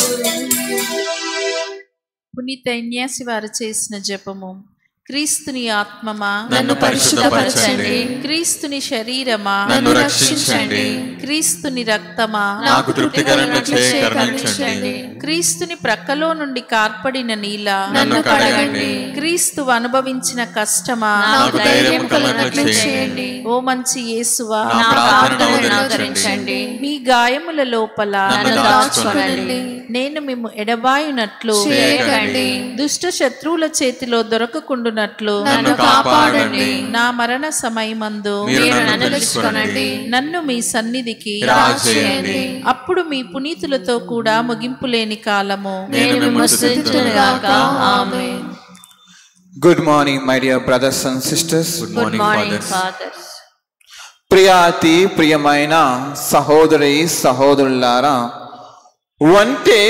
పునీత ఇన్యాసి వారు చేసిన జపము క్రీస్తుని ఆత్మమా నన్ను పరిశుద్ధపరచండి. క్రీస్తుని శరీరమా నన్ను రక్షించండి. క్రీస్తుని రక్తమా నాకు తృప్తికరంగా చేయ కరుణించండి. క్రీస్తుని ప్రక్కలో నుండి కార్పడిన నీల నన్ను కడగండి. క్రీస్తు అనుభవించిన కష్టమా నాకు ధైర్యం కలగట్లు చేయండి ఓ మంచి యేసువా నా నా ప్రార్థన ప్రార్థనను ఆదరించండి. ఆదరించండి మీ గాయముల లోపల నన్ను దాచుకొనండి. నేను మేము ఎడబాయునట్లు చేయకండి. దుష్ట శత్రువుల చేతిలో దొరకకుండునట్లు నన్ను కాపాడండి. నా మరణ సమయమందు మీరు మీరు నన్ను నన్ను తెలుసుకోనండి తెలుసుకోనండి నన్ను మీ సన్నిధికి రాజేయండి అప్పుడు మీ పునీతులతో కూడా ముగింపు లేని కాలము నేను మిమ్మల్ని స్తుతించునుగాక ఆమేన్ Good morning, my dear brothers and sisters. Good good morning morning fathers fathers ప్రియాతి ప్రియమైన సహోదరి సహోదరులారా వంటే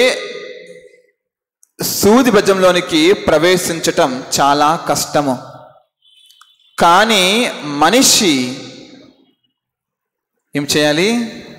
సూది బజంలోనికి ప్రవేశించటం చాలా కష్టము కానీ మనిషి ఏం చేయాలి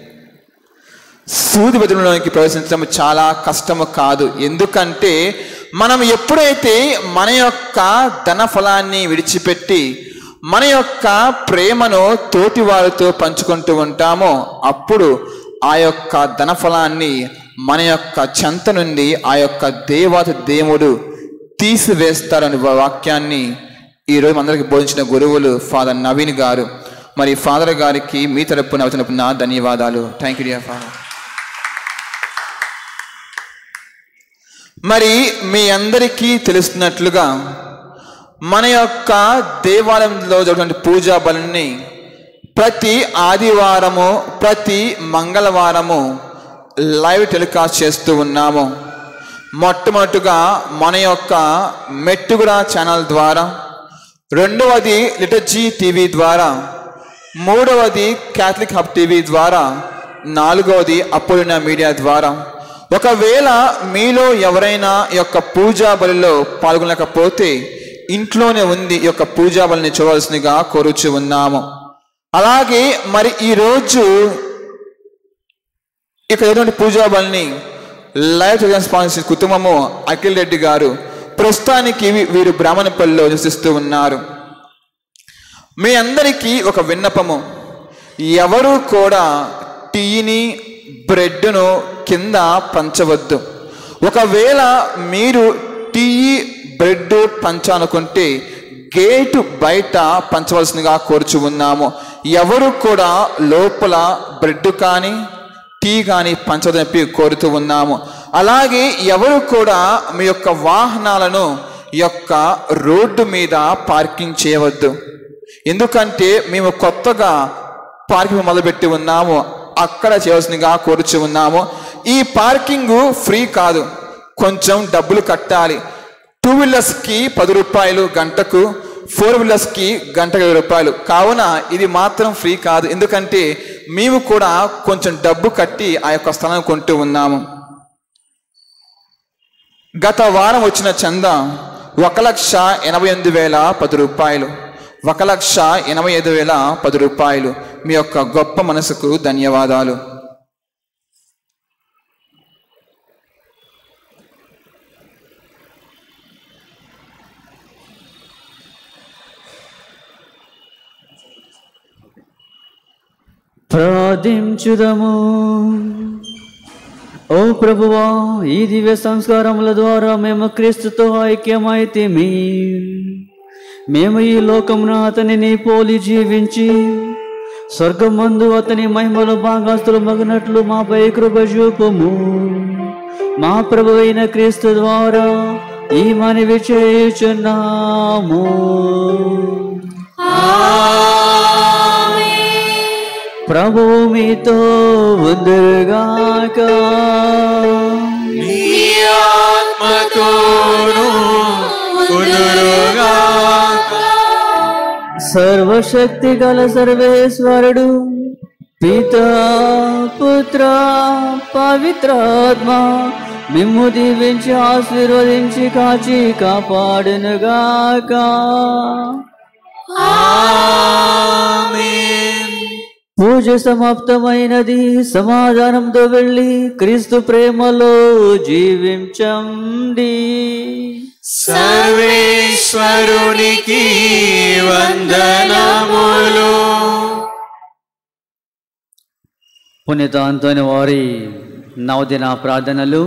సూది బదులులోనికి ప్రవేశించడం చాలా కష్టము కాదు ఎందుకంటే మనం ఎప్పుడైతే మన యొక్క ధన ఫలాన్ని విడిచిపెట్టి మన యొక్క ప్రేమను తోటి వారితో పంచుకుంటూ ఉంటామో అప్పుడు ఆ యొక్క ధన ఫలాన్ని మన యొక్క చెంత నుండి ఆ యొక్క దేవత దేవుడు తీసివేస్తారని వాక్యాన్ని ఈరోజు అందరికి బోధించిన గురువులు ఫాదర్ నవీన్ గారు మరి ఫాదర్ గారికి మీ తరపున వచ్చిన ధన్యవాదాలు థ్యాంక్ యూ డియర్ ఫాదర్ మరి మీ అందరికీ తెలుస్తున్నట్లుగా మన యొక్క దేవాలయంలో జరిగిన పూజా బలిని ప్రతి ఆదివారము ప్రతి మంగళవారము లైవ్ టెలికాస్ట్ చేస్తూ ఉన్నాము మొట్టమొదటిగా మన యొక్క మెట్టుగుడ ఛానల్ ద్వారా రెండవది లిటర్జీ టీవీ ద్వారా మూడవది క్యాథలిక్ హబ్ టీవీ ద్వారా నాలుగవది అపోలినా మీడియా ద్వారా ఒకవేళ మీలో ఎవరైనా ఈ యొక్క పూజా బలిలో పాల్గొనకపోతే ఇంట్లోనే ఉంది ఈ యొక్క పూజా బలిని చూడవలసిందిగా కోరుచు ఉన్నాము అలాగే మరి ఈరోజు ఇక్కడ ఎటువంటి పూజా బలిని లైవ్ టెలివిజన్ స్పాన్సర్ కుటుంబము అఖిల్ రెడ్డి గారు ప్రస్తుతానికి వీ- వీరు బ్రాహ్మణపల్లిలో నివసిస్తూ ఉన్నారు మీ అందరికీ ఒక విన్నపము ఎవరు కూడా టీని బ్రెడ్ను కింద పంచవద్దు ఒకవేళ మీరు టీ బ్రెడ్ పంచాలనుకుంటే గేటు బయట పంచవలసిందిగా కోరుచు ఉన్నాము ఎవరు కూడా లోపల బ్రెడ్ కానీ టీ కానీ పంచదని చెప్పి కోరుతూ ఉన్నాము అలాగే ఎవరు కూడా మీ యొక్క వాహనాలను ఈ యొక్క రోడ్డు మీద పార్కింగ్ చేయవద్దు ఎందుకంటే మేము కొత్తగా పార్కింగ్ మొదలుపెట్టి ఉన్నాము అక్కడ చేయవలసిందిగా కోరుచు ఉన్నాము ఈ పార్కింగ్ ఫ్రీ కాదు కొంచెం డబ్బులు కట్టాలి టూ వీలర్స్కి పది రూపాయలు గంటకు ఫోర్ వీలర్స్కి గంటకు ఇరవై రూపాయలు కావున ఇది మాత్రం ఫ్రీ కాదు ఎందుకంటే మేము కూడా కొంచెం డబ్బు కట్టి ఆ యొక్క స్థలం కొంటూ ఉన్నాము గత వారం వచ్చిన చందా ఒక లక్ష ఎనభై ఎనిమిది వేల పది రూపాయలు ఒక లక్ష ఎనభై ఐదు వేల పది రూపాయలు మీ యొక్క గొప్ప మనసుకు ధన్యవాదాలు ప్రార్థించుదము ఓ ప్రభువా ఈ దివ్య సంస్కారముల ద్వారా మేము క్రీస్తుతో ఐక్యమైతే మేము ఈ లోకమున అతనిని పోలి జీవించి స్వర్గమందు అతని మహిమలో భాగాస్తులు మగినట్లు మాపై కృప చూపము మా ప్రభు అయిన క్రీస్తు ద్వారా ఈ మనవి చేయుచున్నాము ప్రభువు మీతో ఉందరుగాక నీ ఆత్మతోను కుదురుగాక. సర్వశక్తి గల సర్వేశ్వరుడు పితా పుత్ర పవిత్రాత్మ మిమ్ము దీవించి ఆశీర్వదించి కాచి కాపాడునుగాక ఆమేన్. పూజ సమాప్తమైనది సమాధానంతో వెళ్ళి క్రీస్తు ప్రేమలో జీవించండి సర్వేశ్వరునికి వందనములు పునీత అంతోని వారి నవదిన ప్రార్థనలు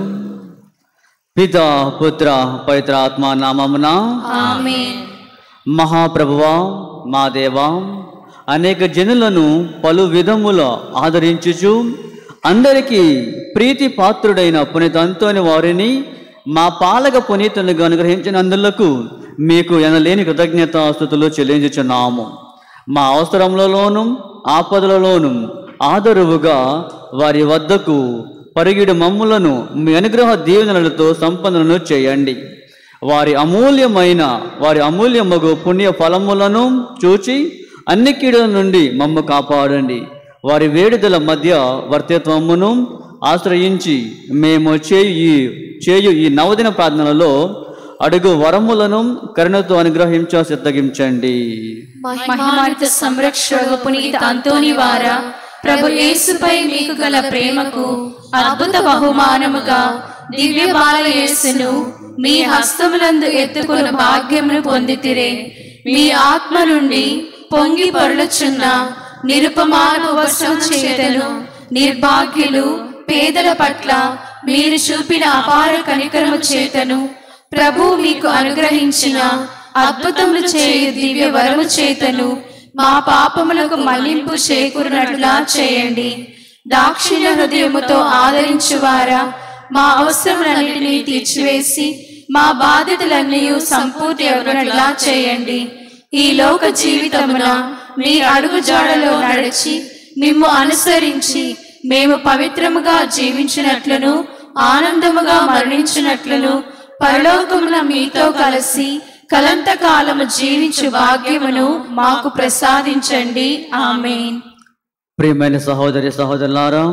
పితా పుత్ర పవిత్ర ఆత్మ నామమున ఆమేన్ మహాప్రభువా మా దేవా అనేక జనులను పలు విధముల ఆదరించుచు అందరికీ ప్రీతి పాత్రుడైన పునీత అంతోని వారిని మా పాలక పునీతులుగా అనుగ్రహించినందులకు మీకు ఎనలేని కృతజ్ఞతాస్థుతులు చెల్లించుచున్నాము మా అవసరములలోను ఆపదలలోను ఆదరువుగా వారి వద్దకు పరిగిడు మమ్ములను మీ అనుగ్రహ దీవెనలతో సంపన్నులను చేయండి వారి అమూల్యమైన వారి అమూల్యమగు పుణ్య ఫలములను చూచి అన్ని కీడుల నుండి మమ్ము కాపాడండి వారి వేడుదల మధ్య వర్తిత్వమును ఆశ్రయించి మేము చేయు ఈ చేయు ఈ నవదిన ప్రార్థనలలో అడుగు వరములను కరుణతో అనుగ్రహించ సిద్ధగించండి మహిమానిత సంరక్షణ పునీత అంతోని వారా ప్రభు యేసుపై మీకు గల ప్రేమకు అద్భుత బహుమానముగా దివ్య బాల యేసును మీ హస్తములందు ఎత్తుకున్న భాగ్యమును పొందితిరే మీ ఆత్మ నుండి పొంగి పొరలుచున్న నిరుపమాన వర్షం చేతను నిర్భాగ్యులు పేదల పట్ల మీరు చూపిన అపార కనికరము చేతను ప్రభు మీకు అనుగ్రహించిన అద్భుతములు చేయు దివ్య వరము చేతను మా పాపములకు మళ్లింపు చేకూరినట్లుగా చేయండి దాక్షిణ్య హృదయముతో ఆదరించువారా మా అవసరములన్నిటినీ తీర్చివేసి మా బాధ్యతలన్నీ సంపూర్తి అవ్వనట్లా చేయండి ఈ లోక జీవితమున మీ అడుగు జాడలో నడిచి మిమ్ము అనుసరించి మేము పవిత్రముగా జీవించినట్లును ఆనందముగా మరణించినట్లును పరలోకమున మీతో కలిసి కలంత కాలము జీవించు భాగ్యమును మాకు ప్రసాదించండి ఆమేన్ ప్రియమైన సహోదరి సహోదరులారా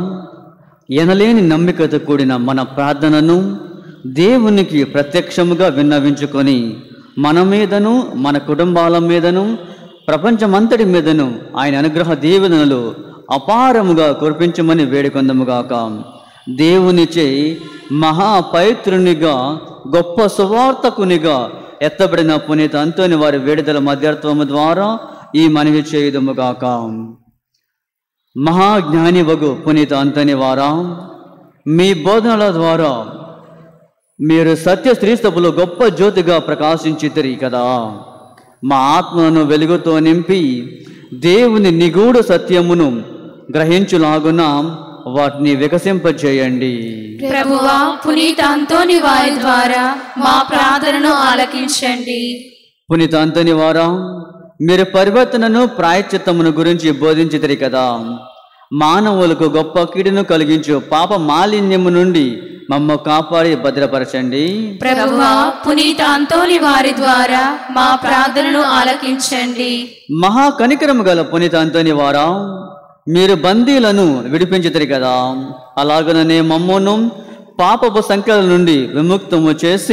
ఎనలేని నమ్మికతో కూడిన మన ప్రార్థనను దేవునికి ప్రత్యక్షముగా విన్నవించుకొని మన మీదను మన కుటుంబాల మీదను ప్రపంచమంతటి మీదను ఆయన అనుగ్రహ దీవెనలు అపారముగా కురిపించమని వేడుకొందముగాక దేవునిచే మహాపైత్రునిగా గొప్ప సువార్తకునిగా ఎత్తబడిన పునీత అంతోని వారి వేడుదల మధ్యత్వము ద్వారా ఈ మనవి చేయుదముగాక మహాజ్ఞాని వగు పునీత అంతని వారా మీ బోధనల ద్వారా మీరు సత్య స్త్రీస్తపులు గొప్ప జ్యోతిగా ప్రకాశించితిరి కదా మా ఆత్మను వెలుగుతో నింపి దేవుని నిగూఢ సత్యమును గ్రహించులాగున వాటిని వికసింపచేయండి ప్రభువా పునీత అంతోని వారి ద్వారా మా ప్రార్థనను ఆలకించండి పునీత అంతని వారా మీరు పరివర్తనను ప్రాయశ్చిత్తమును గురించి బోధించితిరి కదా మానవులకు గొప్ప కీడును కలిగించు పాప మాలిన్యము నుండి మమ్మ కాపాడి భద్రపరచండి ప్రభువా పునీత అంతోని వారి ద్వారా మా ప్రార్థనను ఆలకించండి మహా కనికరము గల పునీత అంతని వారా మీరు బందీలను విడిపించితిరి కదా అలాగననే మమ్మను పాపపు సంఖ్యల నుండి విముక్తము చేసి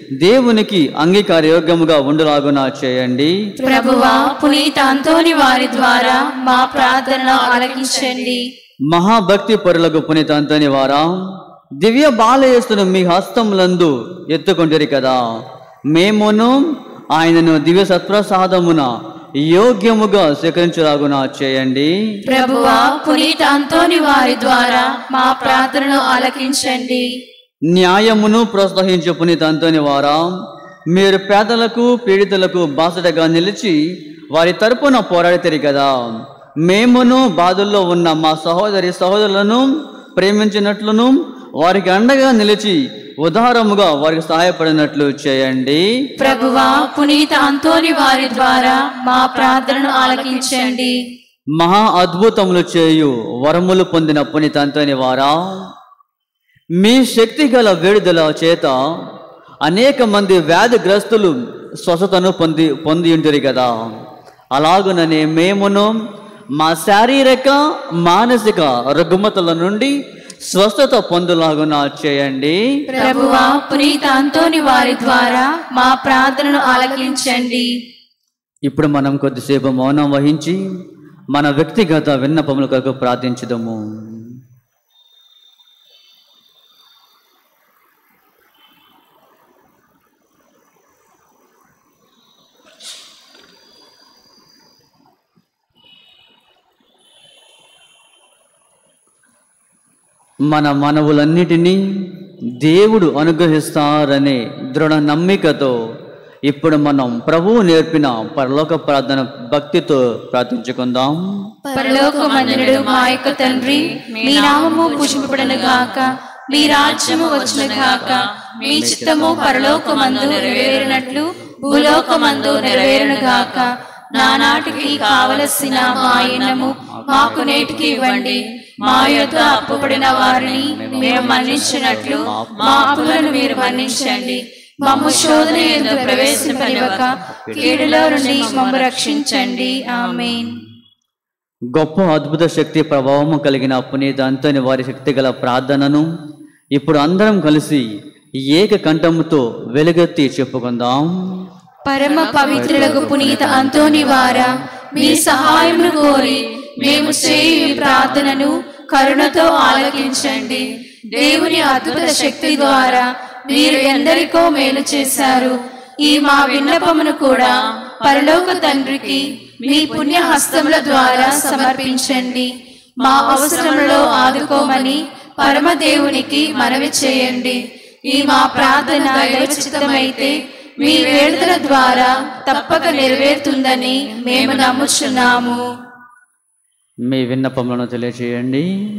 దేవునికి అంగీకారయోగ్యముగా ఉండులాగున చేయండి ప్రభువా పునీత అంతోని వారి ద్వారా మా ప్రార్థనను ఆలకించండి మహాభక్తి పరులకు పునీత అంతని వారా దివ్య బాలయేస్తును మీ హస్తములందు ఎత్తుకుంటారు కదా మేమును ఆయనను దివ్య సత్ప్రసాదమున యోగ్యముగా స్వీకరించలాగున చేయండి ప్రభువా పునీత అంతోని వారి ద్వారా మా ప్రార్థనను ఆలకించండి న్యాయమును ప్రోత్సహించు పునీత అంతని వారా మీరు పేదలకు పీడితులకు బాసటగా నిలిచి వారి తరపున పోరాడితే కదా మేమును బాధల్లో ఉన్న మా సహోదరి సహోదరులను ప్రేమించినట్లును వారికి అండగా నిలిచి ఉదారముగా వారికి సహాయపడినట్లు చేయండి ప్రభువా పునీత అంతోని వారి ద్వారా మా ప్రార్థనను ఆలకించండి మహా అద్భుతములు చేయు వరములు పొందిన పునీత అంతని వారా మీ శక్తి గల వేడుదల చేత అనేక మంది వ్యాధిగ్రస్తులు స్వస్థతను పొంది పొంది ఉంటుంది కదా అలాగుననే మేమును మా శారీరక మానసిక రుగ్మతల నుండి స్వస్థత పొందులాగున చేయండి ప్రభువా పునీత అంతోని వారి ద్వారా మా ప్రార్థనను ఆలకించండి ఇప్పుడు మనం కొద్దిసేపు మౌనం వహించి మన వ్యక్తిగత విన్నపముల కొరకు ప్రార్థించుదాము మన మనవులన్నిటినీ దేవుడు అనుగ్రహిస్తారనే దృఢ నమ్మికతో ఇప్పుడు మనం ప్రభువు నేర్పిన పరలోక ప్రార్థన భక్తితో ప్రార్థించుకుందాం పరలోకమందుడు మా యొక్క తండ్రి మీ నామము పూజింపబడను గాక మీ రాజ్యము వచ్చును గాక మీ చిత్తము పరలోకమందు నెరవేరినట్లు భూలోకమందు నెరవేరును గాక నానాటికి కావలసిన మా ఇనము మాకు నేటికి ఇవ్వండి మా యొక్క అప్పుపడిన వారిని మేము మన్నించినట్లు మా అప్పులను మీరు మన్నించండి మమ్ము శోధన ఎందుకు ప్రవేశింపనివ్వక కీడులో నుండి మమ్ము రక్షించండి ఆమేన్ గొప్ప అద్భుత శక్తి ప్రభావము కలిగిన పునీత అంతని వారి శక్తి గల ప్రార్థనను ఇప్పుడు అందరం కలిసి ఏక కంఠముతో వెలుగెత్తి చెప్పుకుందాం పరమ పవిత్రులకు పునీత అంతోని వారా మీ సహాయమును కోరి మేము చేయు ఈ ప్రార్థనను కరుణతో ఆలకించండి దేవుని అద్భుత శక్తి ద్వారా మీరు ఎందరికో మేలు చేశారు ఈ మా విన్నపమును కూడా పరలోక తండ్రికి మీ పుణ్య హస్తముల ద్వారా సమర్పించండి మా అవసరములో ఆదుకోమని పరమదేవునికి మనవి చేయండి ఈ మా ప్రార్థన దైవచిత్తమైతే మీ వేడుదల ద్వారా తప్పక నెరవేరుతుందని మేము నమ్ముచున్నాము మీ విన్నపములను తెలియచేయండి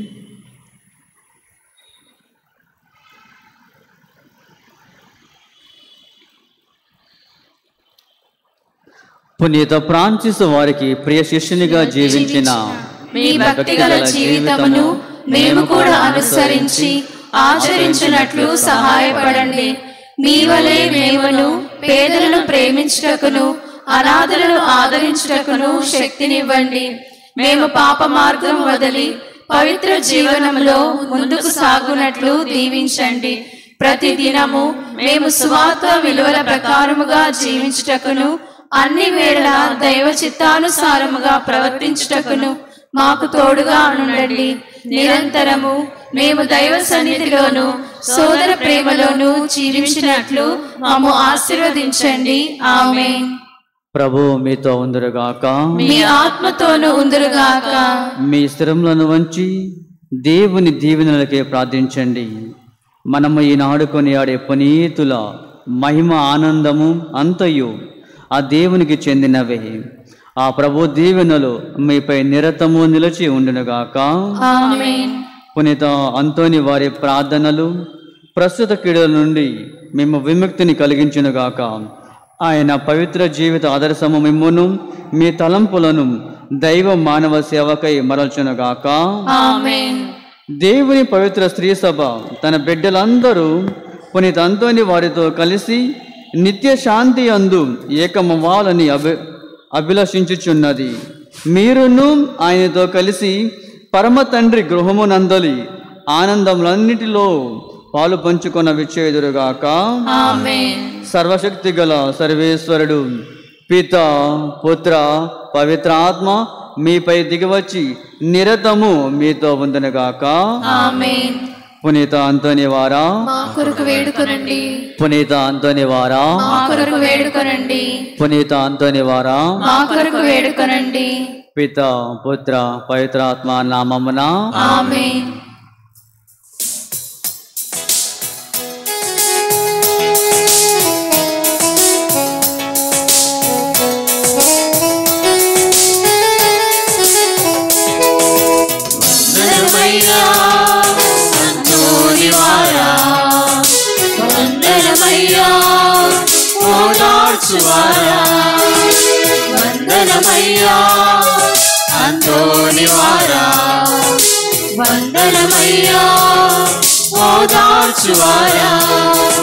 పునీత ఫ్రాన్సిస్ వారికి ప్రియ శిష్యునిగా జీవించిన మీ భక్తి గల జీవితమును మేము కూడా అనుసరించి ఆచరించినట్లు సహాయపడండి మీ వలె మేమును పేదలను ప్రేమించుటకును అనాథలను ఆదరించుటకును శక్తినివ్వండి మేము పాప మార్గం వదిలి పవిత్ర జీవనంలో ముందుకు సాగునట్లు దీవించండి ప్రతి దినము మేము స్వార్థ విలువల ప్రకారముగా జీవించుటకును అన్ని వేళ దైవ చిత్తానుసారముగా ప్రవర్తించుటకును మాకు తోడుగా ఉండండి నిరంతరము మేము దైవ సన్నిధిలోను సోదర ప్రేమలోను జీవించినట్లు మమ్ము ఆశీర్వదించండి ఆమె ప్రభు మీతో ఉందరుగాక మీ ఆత్మతోను ఉందురుగాక మీ స్థిరములను వంచి దేవుని దీవెనలకే ప్రార్థించండి మనము ఈనాడు కొనియాడే పునీతుల మహిమ ఆనందము అంతయు ఆ దేవునికి చెందినవే ఆ ప్రభు దీవెనలు మీపై నిరతము నిలిచి ఉండునుగాక ఆమేన్ పునీత అంతోని వారి ప్రార్థనలు ప్రస్తుత కీడుల నుండి మేము విముక్తిని కలిగించునుగాక ఆయన పవిత్ర జీవిత ఆదర్శము మిమ్మును మీ తలంపులను దైవ మానవ సేవకై మరల్చునుగాక ఆమేన్ దేవుని పవిత్ర స్త్రీ సభ తన బిడ్డలందరూ పునీత అంతోని వారితో కలిసి నిత్య శాంతి అందు ఏకమవ్వాలని అభి అభిలషించుచున్నది మీరును ఆయనతో కలిసి పరమ తండ్రి గృహమునందలి ఆనందములన్నిటిలో పాలు పంచుకొన విచ్చేదురుగాక ఆమేన్ సర్వశక్తి గల సర్వేశ్వరుడు పిత పుత్ర పవిత్ర ఆత్మ మీపై దిగివచ్చి నిరతము మీతో ఉందనుగాక ఆమేన్ పునీత అంతోని వారా మా కొరకు వేడుకొనండి పునీత అంతోని వారా మా కొరకు వేడుకొనండి పునీత అంతోని వారా మా కొరకు వేడుకొనండి పిత పుత్ర పవిత్రాత్మ నామమున ఆమేన్ వందనమయ్యా అంతోని వారా వందనమయ్యా ఓదార్చువారా వందనమయ్యా అంతోని వారా వందనమయ్యా ఓదార్చువారా